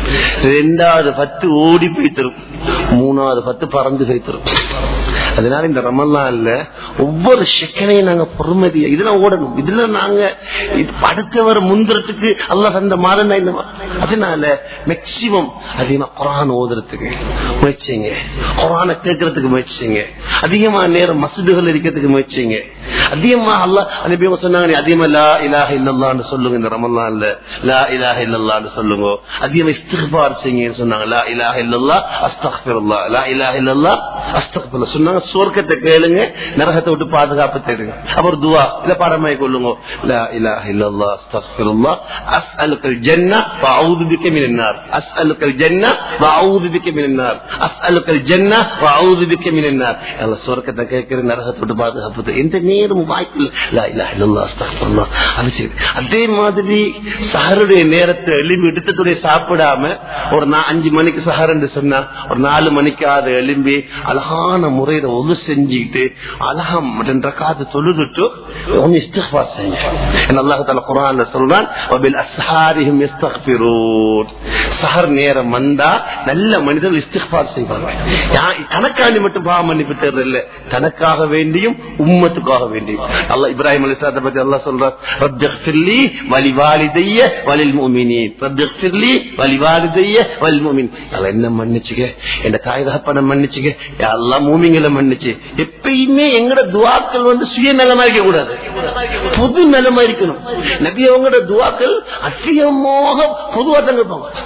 ரெண்டாவது பத்து ஓடி போய்த்தரும் மூணாவது பத்து பறந்து போய்த்தரும் அதனால இந்த ரமலான்ல ஒவ்வொரு செகண்டையும் நாங்க பொறுமதியா இதுல ஓடணும் இதுல நாங்க இது அடுத்தவர் முந்திரத்துக்கு அல்ல அந்த மாதம் தான் இந்த மா- அதனால மேக்சிமம் அதிகமா குரான் ஓதுறதுக்கு முயற்சிங்க குரான கேட்கறதுக்கு முயற்சிங்க அதிகமா நேரம் மசூதுகள் இருக்கிறதுக்கு முயற்சிங்க அதிகமா அல்ல அனுப்பி சொன்னாங்க நீ அதிகமா லா இலாஹ இல்லல்லான்னு சொல்லுங்க இந்த ரமலான்ல லா இலாஹ இல்லல்லான்னு சொல்லுங்க அதிகமா இஸ்திக்பார் செய்யுங்கன்னு சொன்னாங்க லா இலாஹ இல்லல்லா அஸ்தக்ஃபிருல்லாஹ் லா இலாஹ இல்லல்லா அஸ்தக்ஃபிருல்லாஹ் சொன்னாங்க சொர்க்கத்தை கேளுங்க நரகத்தை விட்டு பாதுகாப்பு தேடுங்க அப்புறம் துவா இத பாடமாய் கொள்ளுங்க லா இலாஹ இல்லல்லா அஸ்தக்ஃபிருல்லாஹ் அஸ்அலுக்கல் ஜன்னah வஅஊது பிக மினன் நார் அஸ்அலுக்கல் ஜன்னah வஅஊது பிக மினன் நார் அஸ்அலுக்கல் ஜன்னah வஅஊது பிக மினன் நார் அல்லாஹ் சொர்க்கத்தை கேட்கிற நரகத்தை விட்டு பாதுகாப்பு தேடு. எந்த நேரமும் வாய்ப்பில்லை லா இலாஹ இல்லல்லா அஸ்தக்ஃபிருல்லாஹ் அது சரி அதே மாதிரி சஹருடைய நேரத்தை எழும்பி எடுத்தத்துடைய சாப்பிடாம ஒரு நா- அஞ்சு மணிக்கு சஹர் என்று சொன்னா ஒரு நாலு மணிக்கு அதை எழும்பி அழகான முறையில ஒது செஞ்சுக்கிட்டு அழகா ரெண்டு காத்து தொழுதுட்டு கொஞ்சம் இஸ்திஃபார் செய்யுங்க ஏன்னா அல்லாஹ் தஆலா குர்ஆன்ல சொல்றான் வபில் அஸ்ஹாரிஹிம் யஸ்தக்ஃபிரூன் சஹர் நேரம் வந்தா நல்ல மனிதர்கள் இஸ்திஃபார் செய்வாங்க யா- தனக்காண்டி மட்டும் பாவ மன்னிப்பு தேர்தல் தனக்காக வேண்டியும் உம்மத்துக்காக வேண்டியும் அல்லாஹ் இப்ராஹிம் அலிஸ்லாத்தை பத்தி அல்லாஹ் சொல்றார் ரப்பிக்ஃபிர்லி வலி வாலிதைய வலில் முஃமினீன் ரப்பிக்ஃபிர்லி வலி வாலிதைய வலில் முஃமின் அல்லாஹ் என்ன மன்னிச்சுக்க என் தாய் தகப்பனை மன்னிச்சுக்க யா அல்லாஹ் மூமிங்களை மன்னிச்சு எப்பயுமே எங்கட துவாக்கள் வந்து சுயநலமா இருக்க கூடாது பொது நலமா இருக்கணும் நபி அவங்களோட துவாக்கள் அதிகமாக பொதுவா தங்க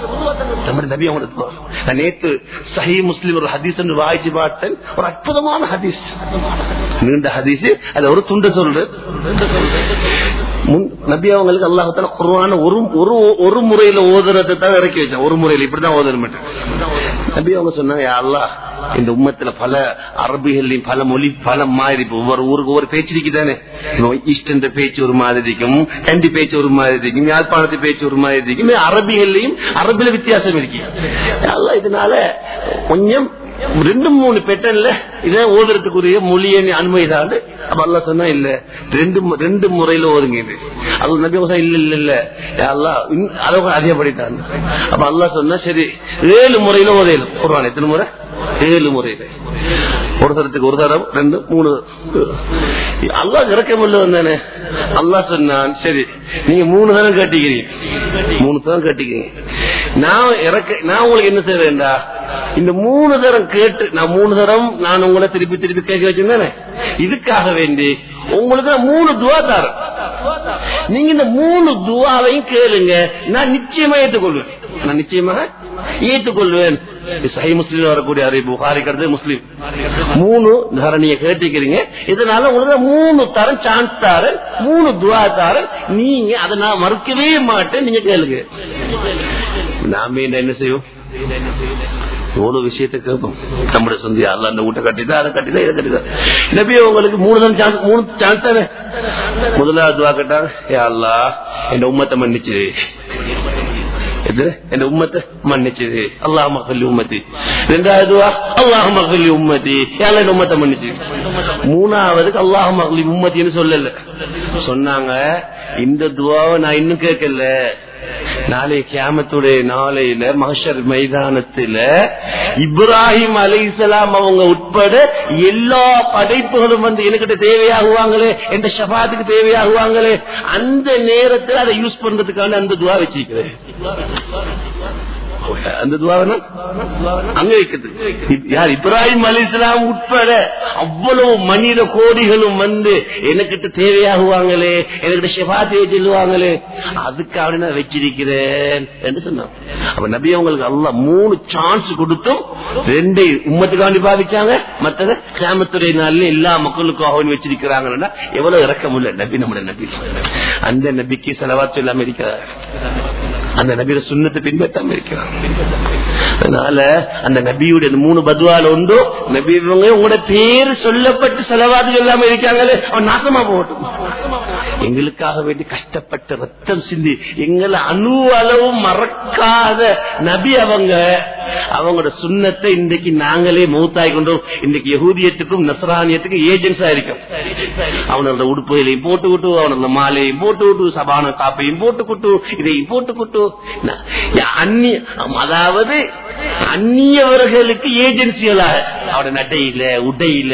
நம்ம நபி அவங்களோட துவா நான் நேத்து சஹி முஸ்லிம் ஒரு ஹதீஸ் என்று வாய்ச்சி பார்த்தேன் ஒரு அற்புதமான ஹதீஸ் நீண்ட ஹதீஸ் அது ஒரு துண்டு சொல்றது முன் நபி அவங்களுக்கு அல்லாஹால குர்ஆன ஒரு ஒரு ஒரு முறையில ஓதுறதை தான் இறக்கி வச்சேன் ஒரு முறையில இப்படிதான் ஓதுற மாட்டேன் நபி அவங்க சொன்னாங்க "யா அல்லாஹ் இந்த உம்மத்துல பல அரபிகள்லயும் பல மொழி பல மாதிரி இப்ப ஒவ்வொரு ஊருக்கு ஒவ்வொரு பேச்சு இருக்குதானே ஈஸ்டர்ன் பேச்சு ஒரு மாதிரி இருக்கும் கண்டி பேச்சு ஒரு மாதிரி இருக்கும் யாழ்ப்பாணத்து பேச்சு ஒரு மாதிரி இருக்கும் இந்த அரபிகள்லயும் அரபில வித்தியாசம் இருக்கு "யா அல்லாஹ் இதனால கொஞ்சம் ரெண்டு மூணு பெட்டன்ல இதை ஓதுறதுக்குரிய மொழியை நீ அனுமதிதாண்டு அப்ப அல்லா சொன்னா இல்ல ரெண்டு மு- ரெண்டு முறையில ஓதுங்க இது அது நபி முசா இல்ல இல்ல இல்ல யா அல்லாஹ் இன்- அதை கூட அதிகப்படித்தான் அப்ப அல்லா சொன்னா சரி ஏழு முறையில ஓதையிலும் குர்ஆன் எத்தனை முறை ஏழு முறையில ஒரு தரத்துக்கு ஒரு தரம் ரெண்டு மூணு அல்லாஹ் இறக்கமில்ல வந்தானே அல்லாஹ் சொன்னான் சரி நீங்க மூணு தரம் கட்டிக்கிறீங்க மூணு தரம் கட்டிக்கிறீங்க நான் இறக்க நான் உங்களுக்கு என்ன செய்யறேன்டா இந்த மூணு தரம் கேட்டு நான் மூணு தரம் நான் உங்களை திருப்பி திருப்பி கேட்க வச்சிருந்தேனே இதுக்காக வேண்டி உங்களுக்கு நான் மூணு துவா தரேன் நீங்க இந்த மூணு துவாவையும் கேளுங்க நான் நிச்சயமா ஏற்றுக்கொள்வேன் நான் நிச்சயமாக ஏற்றுக்கொள்வேன் சஹி முஸ்லீம் வரக்கூடிய அறிவு புகாரி கருத்து முஸ்லீம் மூணு தரணியை கேட்டிருக்கிறீங்க இதனால உங்களுக்கு மூணு தரம் சான்ஸ் தாரன் மூணு துவா தாரன் நீங்க அதை நான் மறுக்கவே மாட்டேன் நீங்க கேளுங்க நாம என்ன என்ன செய்வோம் எவ்வளவு விஷயத்தை கேட்போம் நம்முடைய சொந்தி அல்ல அந்த வீட்டை கட்டிதான் அதை கட்டிதான் இதை கட்டிதான் நபி உங்களுக்கு மூணு தான் சான்ஸ் மூணு சான்ஸ் தானே முதலாவது துவா கேட்டாங்க ஏ அல்லா என் உம்மத்தை மன்னிச்சு இது என் உம்மத்தை மன்னிச்சது அல்லாஹ் மகல்லி உம்மத்தி ரெண்டாவது துவா அல்லாஹ் மகல்லி உம்மத்தி யால என் உம்மத்தை மன்னிச்சு மூணாவதுக்கு அல்லாஹ் மகல்லி உம்மத்தின்னு சொல்லல சொன்னாங்க இந்த துவாவை நான் இன்னும் கேட்கல நாளை கியாமத்துடைய நாளையில மகஷர் மைதானத்துல இப்ராஹிம் அலைசலாம் அவங்க உட்பட எல்லா படைப்புகளும் வந்து எனக்கிட்ட தேவையாகுவாங்களே என்ற ஷபாத்துக்கு தேவையாகுவாங்களே அந்த நேரத்தில் அதை யூஸ் பண்றதுக்கான அந்த துவா வச்சிருக்கிறேன் அந்த துவாவனா அங்க வைக்கிறது யார் இப்ராஹிம் அலி இஸ்லாம் உட்பட அவ்வளவு மனித கோடிகளும் வந்து எனக்கிட்ட தேவையாகுவாங்களே எனக்கிட்ட ஷெபாத்தியை சொல்லுவாங்களே அதுக்காக நான் வச்சிருக்கிறேன் என்று சொன்னான் அப்ப நபி அவங்களுக்கு அல்ல மூணு சான்ஸ் கொடுத்தும் ரெண்டை உம்மத்துக்காண்டி பாவிச்சாங்க மத்தத கிராமத்துறை நாள்ல எல்லா மக்களுக்காகவும் வச்சிருக்கிறாங்கன்னா எவ்வளவு இறக்கம் உள்ள நபி நம்முடைய நபி அந்த நபிக்கு செலவாச்சு இல்லாம இருக்கிறார் அந்த நபியோட சுண்ணத்தை பின்பற்றாம இருக்கிறான் அதனால அந்த நபியுடைய அந்த மூணு பதுவால உண்டோ நபி இவங்க உங்களோட பேர் சொல்லப்பட்டு செலவாது சொல்லாம இருக்காங்களே அவன் நாசமா போகட்டும் எங்களுக்காக வேண்டி கஷ்டப்பட்ட ரத்தம் சிந்தி எங்களை அணு அளவு மறக்காத நபி அவங்க அவங்களோட சுண்ணத்தை இன்றைக்கு நாங்களே மௌத்தாய் கொண்டோம் இன்றைக்கு யகூதியத்துக்கும் நசரானியத்துக்கும் ஏஜென்ட்ஸா இருக்கும் அவனோட உடுப்புகளையும் போட்டு விட்டு அவனோட மாலையும் போட்டு விட்டு சபான காப்பையும் போட்டு விட்டு இதையும் போட்டு விட்டு அந்நிய அதாவது அந்நியவர்களுக்கு ஏஜென்சிகளாக அவட நடையில உடையில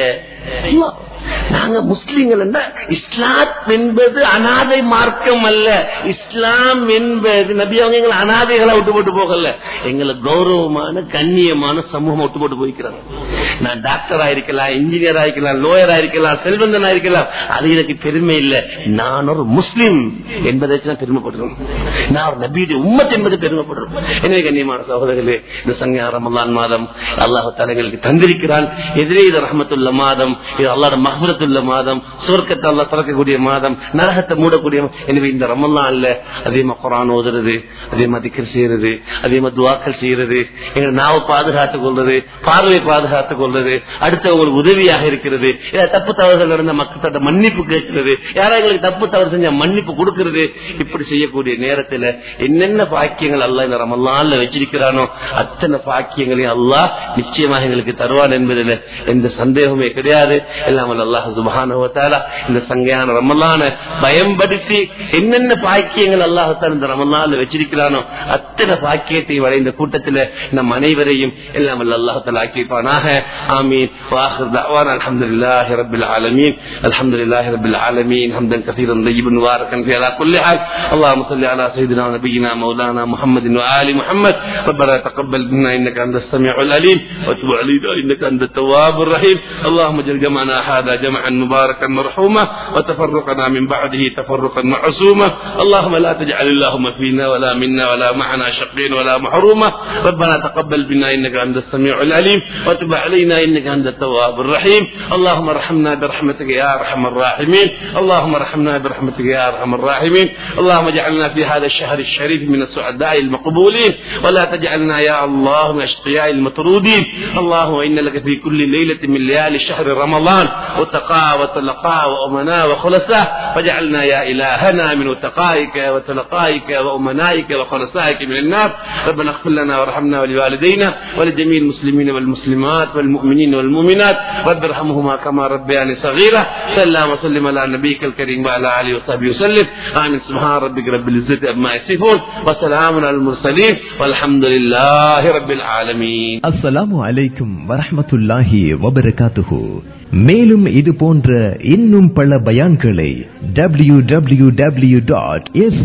நாங்க முஸ்லிம்கள் இஸ்லாம் என்பது அனாதை மார்க்கம் அல்ல இஸ்லாம் என்பது நபி அவங்க எங்களை அனாதைகளை விட்டு போட்டு போகல எங்களை கௌரவமான கண்ணியமான சமூகம் விட்டு போட்டு போய்க்கிறாங்க நான் டாக்டர் ஆயிருக்கலாம் இன்ஜினியர் ஆயிருக்கலாம் லோயர் ஆயிருக்கலாம் செல்வந்தன் ஆயிருக்கலாம் அது எனக்கு பெருமை இல்லை நான் ஒரு முஸ்லிம் என்பதை நான் பெருமைப்படுறேன் நான் ஒரு நபியுடைய உம்மத் என்பதை பெருமைப்படுறேன் எனவே கண்ணியமான சகோதரர்களே இந்த சங்க ரமலான் மாதம் அல்லாஹ் தலைகளுக்கு தந்திருக்கிறான் எதிரே இது ரஹமத்துள்ள மாதம் இது அல்லாட மஹபரத்துள்ள மாதம் சுவர்க்கத்தை அல்லா திறக்கக்கூடிய மாதம் நரகத்தை மூடக்கூடிய எனவே இந்த ரமலான்ல அதேமா குரான் ஓதுறது அதேமா திக்கர் செய்யறது அதேமா துவாக்கள் செய்யறது எங்க நாவை பாதுகாத்துக் கொள்றது பார்வை பாதுகாத்துக் கொள்றது அடுத்தவங்களுக்கு உதவியாக இருக்கிறது தப்பு தவறுகள் நடந்த மக்கள்கிட்ட மன்னிப்பு கேட்கிறது யாரா எங்களுக்கு தப்பு தவறு செஞ்ச மன்னிப்பு கொடுக்கிறது இப்படி செய்யக்கூடிய நேரத்துல என்னென்ன பாக்கியங்கள் அல்ல இந்த ரமலான்ல வச்சிருக்கிறானோ அத்தனை பாக்கியங்களையும் அல்லாஹ் நிச்சயமாக எங்களுக்கு தருவான் என்பதில் எந்த சந்தேகமே கிடையாது எல்லாம் அல்லாஹ் சுபானுவத்தால இந்த சங்கையான ரமலான பயன்படுத்தி என்னென்ன பாக்கியங்கள் அல்லாஹத்தால் இந்த ரமலான வச்சிருக்கிறானோ அத்தனை பாக்கியத்தை வரை இந்த கூட்டத்தில் நம் அனைவரையும் எல்லாம் அல்லாஹத்தால் ஆக்கிப்பானாக ஆமீன் واخر دعوانا الحمد لله رب العالمين الحمد لله رب العالمين حمدا كثيرا طيبا مباركا فيه على كل حال اللهم صل على سيدنا ونبينا مولانا محمد وآل محمد ربنا تقبل منا انك انت السميع العليم وتب علينا انك انت التواب الرحيم اللهم اجعل جمعنا هذا جمعا مباركا مرحوما وتفرقنا من بعده تفرقا معصوما اللهم لا تجعل اللهم فينا ولا منا ولا معنا شقين ولا محروما ربنا تقبل منا انك انت السميع العليم وتب علينا انك انت التواب الرحيم اللهم ارحمنا برحمتك يا ارحم الراحمين اللهم ارحمنا برحمتك يا ارحم الراحمين اللهم اجعلنا في هذا الشهر الشريف من السعداء المقبولين ولا تجعلنا يا الله من اشقياء المطرودين اللهم ان لك في كل ليله من ليالي شهر رمضان وتقاء وتلقاء وامناء وخلصاء فاجعلنا يا الهنا من وتقائك وتلقائك وامنائك وخلصائك من النار ربنا اغفر لنا وارحمنا ولوالدينا ولجميع المسلمين والمسلمات والمؤمنين والمؤمنات رب ارحمهما كما ربياني صغيرة صلى الله وسلم على نبيك الكريم وعلى آله وصحبه وسلم آمين سبحان ربك رب العزة عما يصفون وسلام على المرسلين والحمد لله رب العالمين அஸ்ஸலாமு அலைக்கும் வரஹ்மத்துல்லாஹி வபரகாத்துஹு மேலும் இது போன்ற இன்னும் பல பயான்களை W W W dot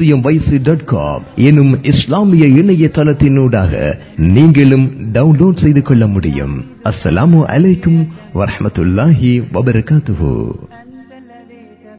dot com எனும் இஸ்லாமிய இணையதளத்தினூடாக நீங்களும் டவுன்லோட் செய்து கொள்ள முடியும் அஸ்ஸலாமு அலைக்கும் வரஹ்மத்துல்லாஹி வபரகாத்துஹு